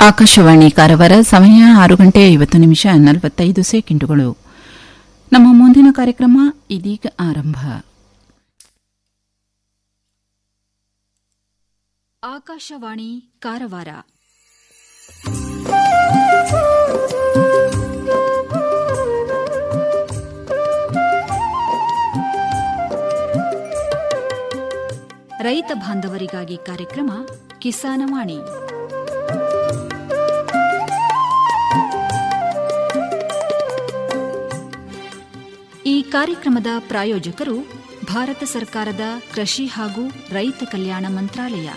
ಆಕಾಶವಾಣಿ ಕಾರವಾರ ಸಮಯ ಆರು ಗಂಟೆ ಐವತ್ತು ನಿಮಿಷ ನಲವತ್ತೈದು ಸೆಕೆಂಡುಗಳು ನಮ್ಮ ಮುಂದಿನ ಕಾರ್ಯಕ್ರಮ ಇದೀಗ ಆರಂಭ ಆಕಾಶವಾಣಿ ಕಾರವಾರ ರೈತ ಬಾಂಧವರಿಗಾಗಿ ಕಾರ್ಯಕ್ರಮ ಕಿಸಾನವಾಣಿ ಈ ಕಾರ್ಯಕ್ರಮದ ಪ್ರಾಯೋಜಕರು ಭಾರತ ಸರ್ಕಾರದ ಕೃಷಿ ಹಾಗೂ ರೈತ ಕಲ್ಯಾಣ ಮಂತ್ರಾಲಯ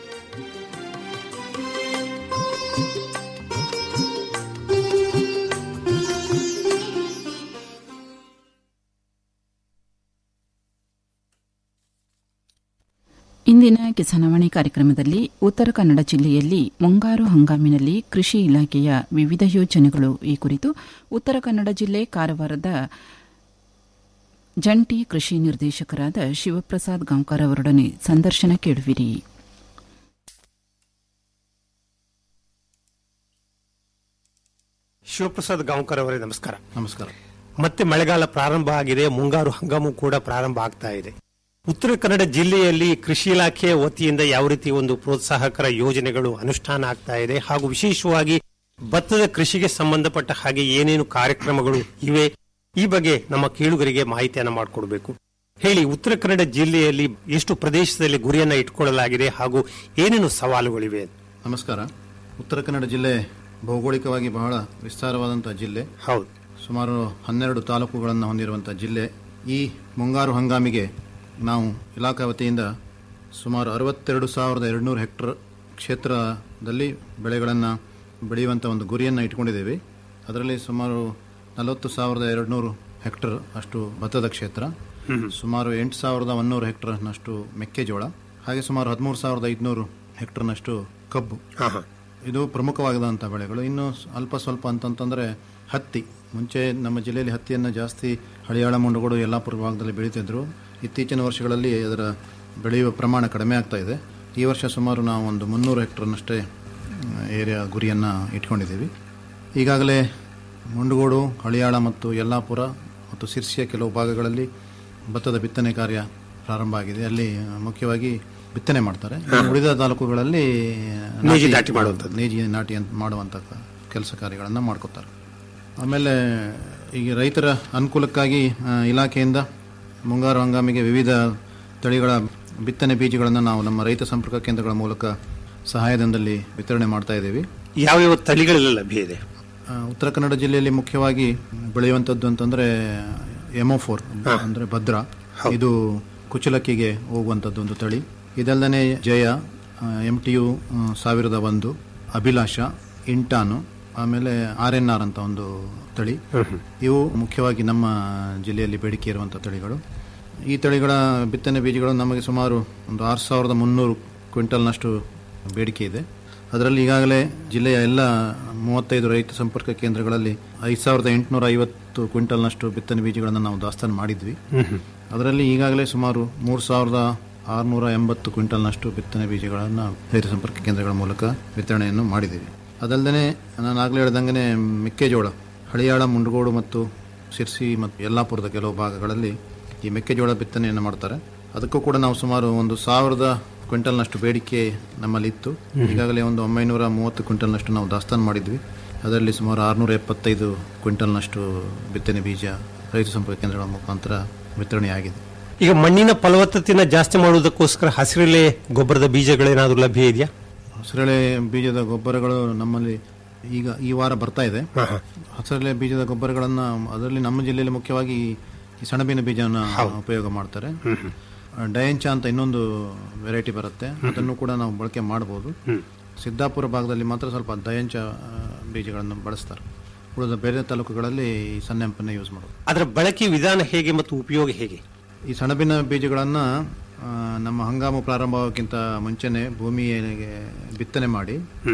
ಇಂದಿನ ಕಿಸಾನವಾಣಿ ಕಾರ್ಯಕ್ರಮದಲ್ಲಿ ಉತ್ತರ ಕನ್ನಡ ಜಿಲ್ಲೆಯಲ್ಲಿ ಮುಂಗಾರು ಹಂಗಾಮಿನಲ್ಲಿ ಕೃಷಿ ಇಲಾಖೆಯ ವಿವಿಧ ಯೋಜನೆಗಳು ಈ ಕುರಿತು ಉತ್ತರ ಕನ್ನಡ ಜಿಲ್ಲೆ ಕಾರವಾರದ ಜಂಟಿ ಕೃಷಿ ನಿರ್ದೇಶಕರಾದ ಶಿವಪ್ರಸಾದ್ ಗಾಂವ್ಕರ್ ಅವರೊಡನೆ ಸಂದರ್ಶನ ಕೇಳುವಿರಿ ಶಿವಪ್ರಸಾದ್ ಗಾಂವ್ಕರ್ ಅವರೇ ನಮಸ್ಕಾರ ನಮಸ್ಕಾರ ಮತ್ತೆ ಮಳೆಗಾಲ ಪ್ರಾರಂಭ ಆಗಿದೆ ಮುಂಗಾರು ಹಂಗಾಮು ಕೂಡ ಪ್ರಾರಂಭ ಆಗ್ತಾ ಇದೆ ಉತ್ತರ ಕನ್ನಡ ಜಿಲ್ಲೆಯಲ್ಲಿ ಕೃಷಿ ಇಲಾಖೆಯ ವತಿಯಿಂದ ಯಾವ ರೀತಿ ಒಂದು ಪ್ರೋತ್ಸಾಹಕರ ಯೋಜನೆಗಳು ಅನುಷ್ಠಾನ ಆಗ್ತಾ ಇದೆ ಹಾಗೂ ವಿಶೇಷವಾಗಿ ಭತ್ತದ ಕೃಷಿಗೆ ಸಂಬಂಧಪಟ್ಟ ಹಾಗೆ ಏನೇನು ಕಾರ್ಯಕ್ರಮಗಳು ಇವೆ ಈ ಬಗ್ಗೆ ನಮ್ಮ ಕೇಳುಗರಿಗೆ ಮಾಹಿತಿಯನ್ನ ಮಾಡಿಕೊಡ್ಬೇಕು ಹೇಳಿ ಉತ್ತರ ಕನ್ನಡ ಜಿಲ್ಲೆಯಲ್ಲಿ ಎಷ್ಟು ಪ್ರದೇಶದಲ್ಲಿ ಗುರಿಯನ್ನ ಇಟ್ಕೊಳ್ಳಲಾಗಿದೆ ಹಾಗೂ ಏನೇನು ಸವಾಲುಗಳಿವೆ ನಮಸ್ಕಾರ ಉತ್ತರ ಕನ್ನಡ ಜಿಲ್ಲೆ ಭೌಗೋಳಿಕವಾಗಿ ಬಹಳ ವಿಸ್ತಾರವಾದಂತಹ ಜಿಲ್ಲೆ ಹೌದು ಸುಮಾರು ಹನ್ನೆರಡು ತಾಲೂಕುಗಳನ್ನು ಹೊಂದಿರುವಂತಹ ಜಿಲ್ಲೆ ಈ ಮುಂಗಾರು ಹಂಗಾಮಿಗೆ ನಾವು ಇಲಾಖಾ ವತಿಯಿಂದ ಸುಮಾರು ಅರವತ್ತೆರಡು ಸಾವಿರದ ಎರಡುನೂರು ಹೆಕ್ಟರ್ ಕ್ಷೇತ್ರದಲ್ಲಿ ಬೆಳೆಗಳನ್ನು ಬೆಳೆಯುವಂಥ ಒಂದು ಗುರಿಯನ್ನು ಇಟ್ಕೊಂಡಿದ್ದೇವೆ ಅದರಲ್ಲಿ ಸುಮಾರು ನಲವತ್ತು ಸಾವಿರದ ಎರಡುನೂರು ಹೆಕ್ಟರ್ ಅಷ್ಟು ಭತ್ತದ ಕ್ಷೇತ್ರ ಸುಮಾರು ಎಂಟು ಸಾವಿರದ ಒನ್ನೂರು ಹೆಕ್ಟರ್ನಷ್ಟು ಮೆಕ್ಕೆಜೋಳ ಹಾಗೆ ಸುಮಾರು ಹದಿಮೂರು ಸಾವಿರದ ಐದುನೂರು ಹೆಕ್ಟರ್ನಷ್ಟು ಕಬ್ಬು ಹಾ ಹಾ ಇದು ಪ್ರಮುಖವಾದಂಥ ಬೆಳೆಗಳು ಇನ್ನು ಅಲ್ಪ ಸ್ವಲ್ಪ ಅಂತಂತಂದರೆ ಹತ್ತಿ ಮುಂಚೆ ನಮ್ಮ ಜಿಲ್ಲೆಯಲ್ಲಿ ಹತ್ತಿಯನ್ನು ಜಾಸ್ತಿ ಹಳಿಯಾಳ ಮುಂಡಗೋಡು ಯಲ್ಲಾಪುರ ಭಾಗದಲ್ಲಿ ಬೆಳೀತಿದ್ರು ಇತ್ತೀಚಿನ ವರ್ಷಗಳಲ್ಲಿ ಅದರ ಬೆಳೆಯುವ ಪ್ರಮಾಣ ಕಡಿಮೆ ಆಗ್ತಾ ಇದೆ ಈ ವರ್ಷ ಸುಮಾರು ನಾವು ಒಂದು ಮುನ್ನೂರು ಹೆಕ್ಟರ್ನಷ್ಟೇ ಏರಿಯಾ ಗುರಿಯನ್ನು ಇಟ್ಕೊಂಡಿದ್ದೀವಿ ಈಗಾಗಲೇ ಮುಂಡಗೋಡು ಹಳಿಯಾಳ ಮತ್ತು ಯಲ್ಲಾಪುರ ಮತ್ತು ಸಿರ್ಸಿಯ ಕೆಲವು ಭಾಗಗಳಲ್ಲಿ ಭತ್ತದ ಬಿತ್ತನೆ ಕಾರ್ಯ ಪ್ರಾರಂಭ ಆಗಿದೆ ಅಲ್ಲಿ ಮುಖ್ಯವಾಗಿ ಬಿತ್ತನೆ ಮಾಡ್ತಾರೆ ಇನ್ನು ಉಳಿದ ತಾಲೂಕುಗಳಲ್ಲಿ ನೇಜಿ ನಾಟಿ- ನಾಟಿ ಮಾಡುವಂಥದ್ದು. ನೇಜಿ ನಾಟಿ ಅಂತ ಮಾಡುವಂಥ ಕೆಲಸ ಕಾರ್ಯಗಳನ್ನು ಮಾಡ್ಕೋತಾರೆ ಆಮೇಲೆ ಈಗ ರೈತರ ಅನುಕೂಲಕ್ಕಾಗಿ ಆ, ಇಲಾಖೆಯಿಂದ ಮುಂಗಾರು ಹಂಗಾಮಿಗೆ ವಿವಿಧ ತಳಿಗಳ ಬಿತ್ತನೆ ಬೀಜಗಳನ್ನು ನಾವು ನಮ್ಮ ರೈತ ಸಂಪರ್ಕ ಕೇಂದ್ರಗಳ ಮೂಲಕ ಸಹಾಯಧನದಲ್ಲಿ ವಿತರಣೆ ಮಾಡ್ತಾ ಇದ್ದೀವಿ ಯಾವ್ಯಾವ ತಳಿಗಳೆಲ್ಲ ಲಭ್ಯ ಇದೆ ಆ, ಉತ್ತರ ಕನ್ನಡ ಜಿಲ್ಲೆಯಲ್ಲಿ ಮುಖ್ಯವಾಗಿ ಬೆಳೆಯುವಂಥದ್ದು ಅಂತಂದ್ರೆ ಎಮೋಫೋರ್ ಅಂದ್ರೆ ಭದ್ರಾ ಇದು ಕುಚಲಕ್ಕಿಗೆ ಹೋಗುವಂಥದ್ದು ಒಂದು ತಳಿ ಇದಲ್ಲದೆ ಜಯ ಎಂ ಟಿ ಯು ಸಾವಿರದ ಒಂದು ಅಭಿಲಾಷ ಇಂಟಾನು ಆಮೇಲೆ ಆರ್ ಎನ್ ಆರ್ ಅಂತ ಒಂದು ತಳಿ ಇವು ಮುಖ್ಯವಾಗಿ ನಮ್ಮ ಜಿಲ್ಲೆಯಲ್ಲಿ ಬೇಡಿಕೆ ಇರುವಂಥ ತಳಿಗಳು ಈ ತಳಿಗಳ ಬಿತ್ತನೆ ಬೀಜಗಳು ನಮಗೆ ಸುಮಾರು ಒಂದು ಆರು ಸಾವಿರದ ಮುನ್ನೂರು ಕ್ವಿಂಟಲ್ನಷ್ಟು ಬೇಡಿಕೆ ಇದೆ ಅದರಲ್ಲಿ ಈಗಾಗಲೇ ಜಿಲ್ಲೆಯ ಎಲ್ಲ ಮೂವತ್ತೈದು ರೈತ ಸಂಪರ್ಕ ಕೇಂದ್ರಗಳಲ್ಲಿ ಐದು ಸಾವಿರದ ಎಂಟುನೂರ ಐವತ್ತು ಕ್ವಿಂಟಲ್ನಷ್ಟು ಬಿತ್ತನೆ ಬೀಜಗಳನ್ನು ನಾವು ದಾಸ್ತಾನು ಮಾಡಿದ್ವಿ ಅದರಲ್ಲಿ ಈಗಾಗಲೇ ಸುಮಾರು ಮೂರು ಸಾವಿರದ ಆರುನೂರ ಎಂಬತ್ತು ಕ್ವಿಂಟಲ್ನಷ್ಟು ಬಿತ್ತನೆ ಬೀಜಗಳನ್ನು ರೈತ ಸಂಪರ್ಕ ಕೇಂದ್ರಗಳ ಮೂಲಕ ವಿತರಣೆಯನ್ನು ಮಾಡಿದ್ದೀವಿ ಅದಲ್ಲದೆ ನಾನು ಆಗಲೇ ಹೇಳ್ದಂಗೆ ಮೆಕ್ಕೆಜೋಳ ಹಳಿಯಾಳ ಮುಂಡಗೋಡು ಮತ್ತು ಶಿರ್ಸಿ ಮತ್ತು ಯಲ್ಲಾಪುರದ ಕೆಲವು ಭಾಗಗಳಲ್ಲಿ ಈ ಮೆಕ್ಕೆಜೋಳ ಬಿತ್ತನೆಯನ್ನು ಮಾಡ್ತಾರೆ ಅದಕ್ಕೂ ಕೂಡ ನಾವು ಸುಮಾರು ಒಂದು ಸಾವಿರದ ಕ್ವಿಂಟಲ್ನಷ್ಟು ಬೇಡಿಕೆ ನಮ್ಮಲ್ಲಿ ಇತ್ತು ಈಗಾಗಲೇ ಒಂದು ಒಂಬೈನೂರ ಮೂವತ್ತು ಕ್ವಿಂಟಲ್ನಷ್ಟು ನಾವು ದಾಸ್ತಾನು ಮಾಡಿದ್ವಿ ಅದರಲ್ಲಿ ಸುಮಾರು ಆರುನೂರ ಎಪ್ಪತ್ತೈದು ಕ್ವಿಂಟಲ್ನಷ್ಟು ಬಿತ್ತನೆ ಬೀಜ ರೈತ ಸಂಪರ್ಕ ಕೇಂದ್ರಗಳ ಮುಖಾಂತರ ವಿತರಣೆಯಾಗಿದೆ ಈಗ ಮಣ್ಣಿನ ಫಲವತ್ತತೆನ ಜಾಸ್ತಿ ಮಾಡುವುದಕ್ಕೋಸ್ಕರ ಹಸಿರೆಲೆ ಗೊಬ್ಬರದ ಬೀಜಗಳೇನಾದ್ರೂ ಲಭ್ಯ ಇದೆಯಾ ಹಸಿರೆಳೆ ಬೀಜದ ಗೊಬ್ಬರಗಳು ನಮ್ಮಲ್ಲಿ ಈಗ ಈ ವಾರ ಬರ್ತಾ ಇದೆ ಹಸಿರೆಲೆ ಬೀಜದ ಗೊಬ್ಬರಗಳನ್ನು ಅದರಲ್ಲಿ ನಮ್ಮ ಜಿಲ್ಲೆಯಲ್ಲಿ ಮುಖ್ಯವಾಗಿ ಈ ಸೆಣಬಿನ ಬೀಜವನ್ನು ಉಪಯೋಗ ಮಾಡ್ತಾರೆ ಡಯಂಚ ಅಂತ ಇನ್ನೊಂದು ವೆರೈಟಿ ಬರುತ್ತೆ ಅದನ್ನು ಕೂಡ ನಾವು ಬಳಕೆ ಮಾಡಬಹುದು ಸಿದ್ದಾಪುರ ಭಾಗದಲ್ಲಿ ಮಾತ್ರ ಸ್ವಲ್ಪ ದಯಂಚ ಆ, ಬೀಜಗಳನ್ನು ಬಳಸ್ತಾರೆ ಉಳಿದ ಬೇರೆ ತಾಲೂಕುಗಳಲ್ಲಿ ಈ ಸನ್ನೆಂಪನ್ನು ಯೂಸ್ ಮಾಡೋದು ಅದರ ಬಳಕೆ ವಿಧಾನ ಹೇಗೆ ಮತ್ತು ಉಪಯೋಗ ಹೇಗೆ ಈ ಸೆಣಬಿನ ಬೀಜಗಳನ್ನು ಆ, ನಮ್ಮ ಹಂಗಾಮು ಪ್ರಾರಂಭಕ್ಕಿಂತ ಮುಂಚೆನೆ ಭೂಮಿಗೆ ಬಿತ್ತನೆ ಮಾಡಿ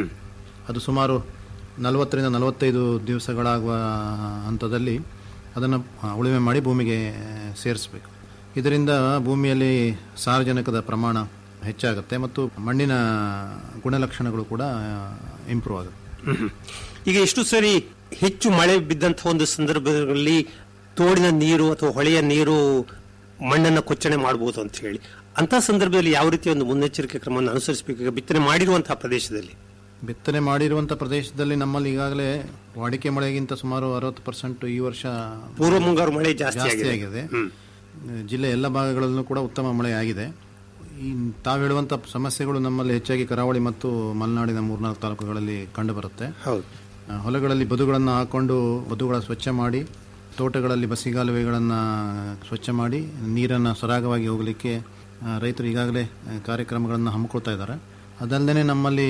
ಅದು ಸುಮಾರು ನಲವತ್ತರಿಂದ ನಲವತ್ತೈದು ದಿವಸಗಳಾಗುವ ಹಂತದಲ್ಲಿ ಅದನ್ನು ಆ, ಉಳುಮೆ ಮಾಡಿ ಭೂಮಿಗೆ ಸೇರಿಸಬೇಕು ಇದರಿಂದ ಭೂಮಿಯಲ್ಲಿ ಸಾರಜನಕದ ಪ್ರಮಾಣ ಹೆಚ್ಚಾಗುತ್ತೆ ಮತ್ತು ಮಣ್ಣಿನ ಗುಣಲಕ್ಷಣಗಳು ಕೂಡ ಇಂಪ್ರೂವ್ ಆಗುತ್ತೆ ಈಗ ಎಷ್ಟು ಸರಿ ಹೆಚ್ಚು ಮಳೆ ಬಿದ್ದಂತಹ ಒಂದು ಸಂದರ್ಭದಲ್ಲಿ ತೋಡಿನ ನೀರು ಅಥವಾ ಹೊಳೆಯ ನೀರು ಮಣ್ಣನ್ನು ಕೊಚ್ಚಣೆ ಮಾಡಬಹುದು ಅಂತ ಹೇಳಿ ಅಂತ ಸಂದರ್ಭದಲ್ಲಿ ಯಾವ ರೀತಿಯ ಒಂದು ಮುನ್ನೆಚ್ಚರಿಕೆ ಕ್ರಮವನ್ನು ಅನುಸರಿಸಬೇಕು ಈಗ ಬಿತ್ತನೆ ಮಾಡಿರುವಂತಹ ಪ್ರದೇಶದಲ್ಲಿ ಬಿತ್ತನೆ ಮಾಡಿರುವಂಥ ಪ್ರದೇಶದಲ್ಲಿ ನಮ್ಮಲ್ಲಿ ಈಗಾಗಲೇ ವಾಡಿಕೆ ಮಳೆಗಿಂತ ಸುಮಾರು ಅರವತ್ತು ಪರ್ಸೆಂಟ್ ಈ ವರ್ಷ ಪೂರ್ವ ಮುಂಗಾರು ಮಳೆ ಜಾಸ್ತಿ ಜಾಸ್ತಿ ಆಗಿದೆ ಆಗಿದೆ ಜಿಲ್ಲೆ ಎಲ್ಲ ಭಾಗಗಳಲ್ಲೂ ಕೂಡ ಉತ್ತಮ ಮಳೆ ಆಗಿದೆ ಈ ತಾವು ಹೇಳುವಂಥ ಸಮಸ್ಯೆಗಳು ನಮ್ಮಲ್ಲಿ ಹೆಚ್ಚಾಗಿ ಕರಾವಳಿ ಮತ್ತು ಮಲೆನಾಡಿನ ಮೂರ್ನಾಲ್ಕು ತಾಲೂಕುಗಳಲ್ಲಿ ಕಂಡುಬರುತ್ತೆ ಹೌದು ಆ, ಹೊಲಗಳಲ್ಲಿ ಬದುಗಳನ್ನು ಹಾಕೊಂಡು ಬದುಗಳ ಸ್ವಚ್ಛ ಮಾಡಿ ತೋಟಗಳಲ್ಲಿ ಬಸಿಗಾಲುವೆಗಳನ್ನು ಸ್ವಚ್ಛ ಮಾಡಿ ನೀರನ್ನು ಸರಾಗವಾಗಿ ಹೋಗಲಿಕ್ಕೆ ಆ, ರೈತರು ಈಗಾಗಲೇ ಆ, ಕಾರ್ಯಕ್ರಮಗಳನ್ನು ಹಮ್ಮಿಕೊಳ್ತಾ ಇದ್ದಾರೆ ಅದಲ್ಲದೆ ನಮ್ಮಲ್ಲಿ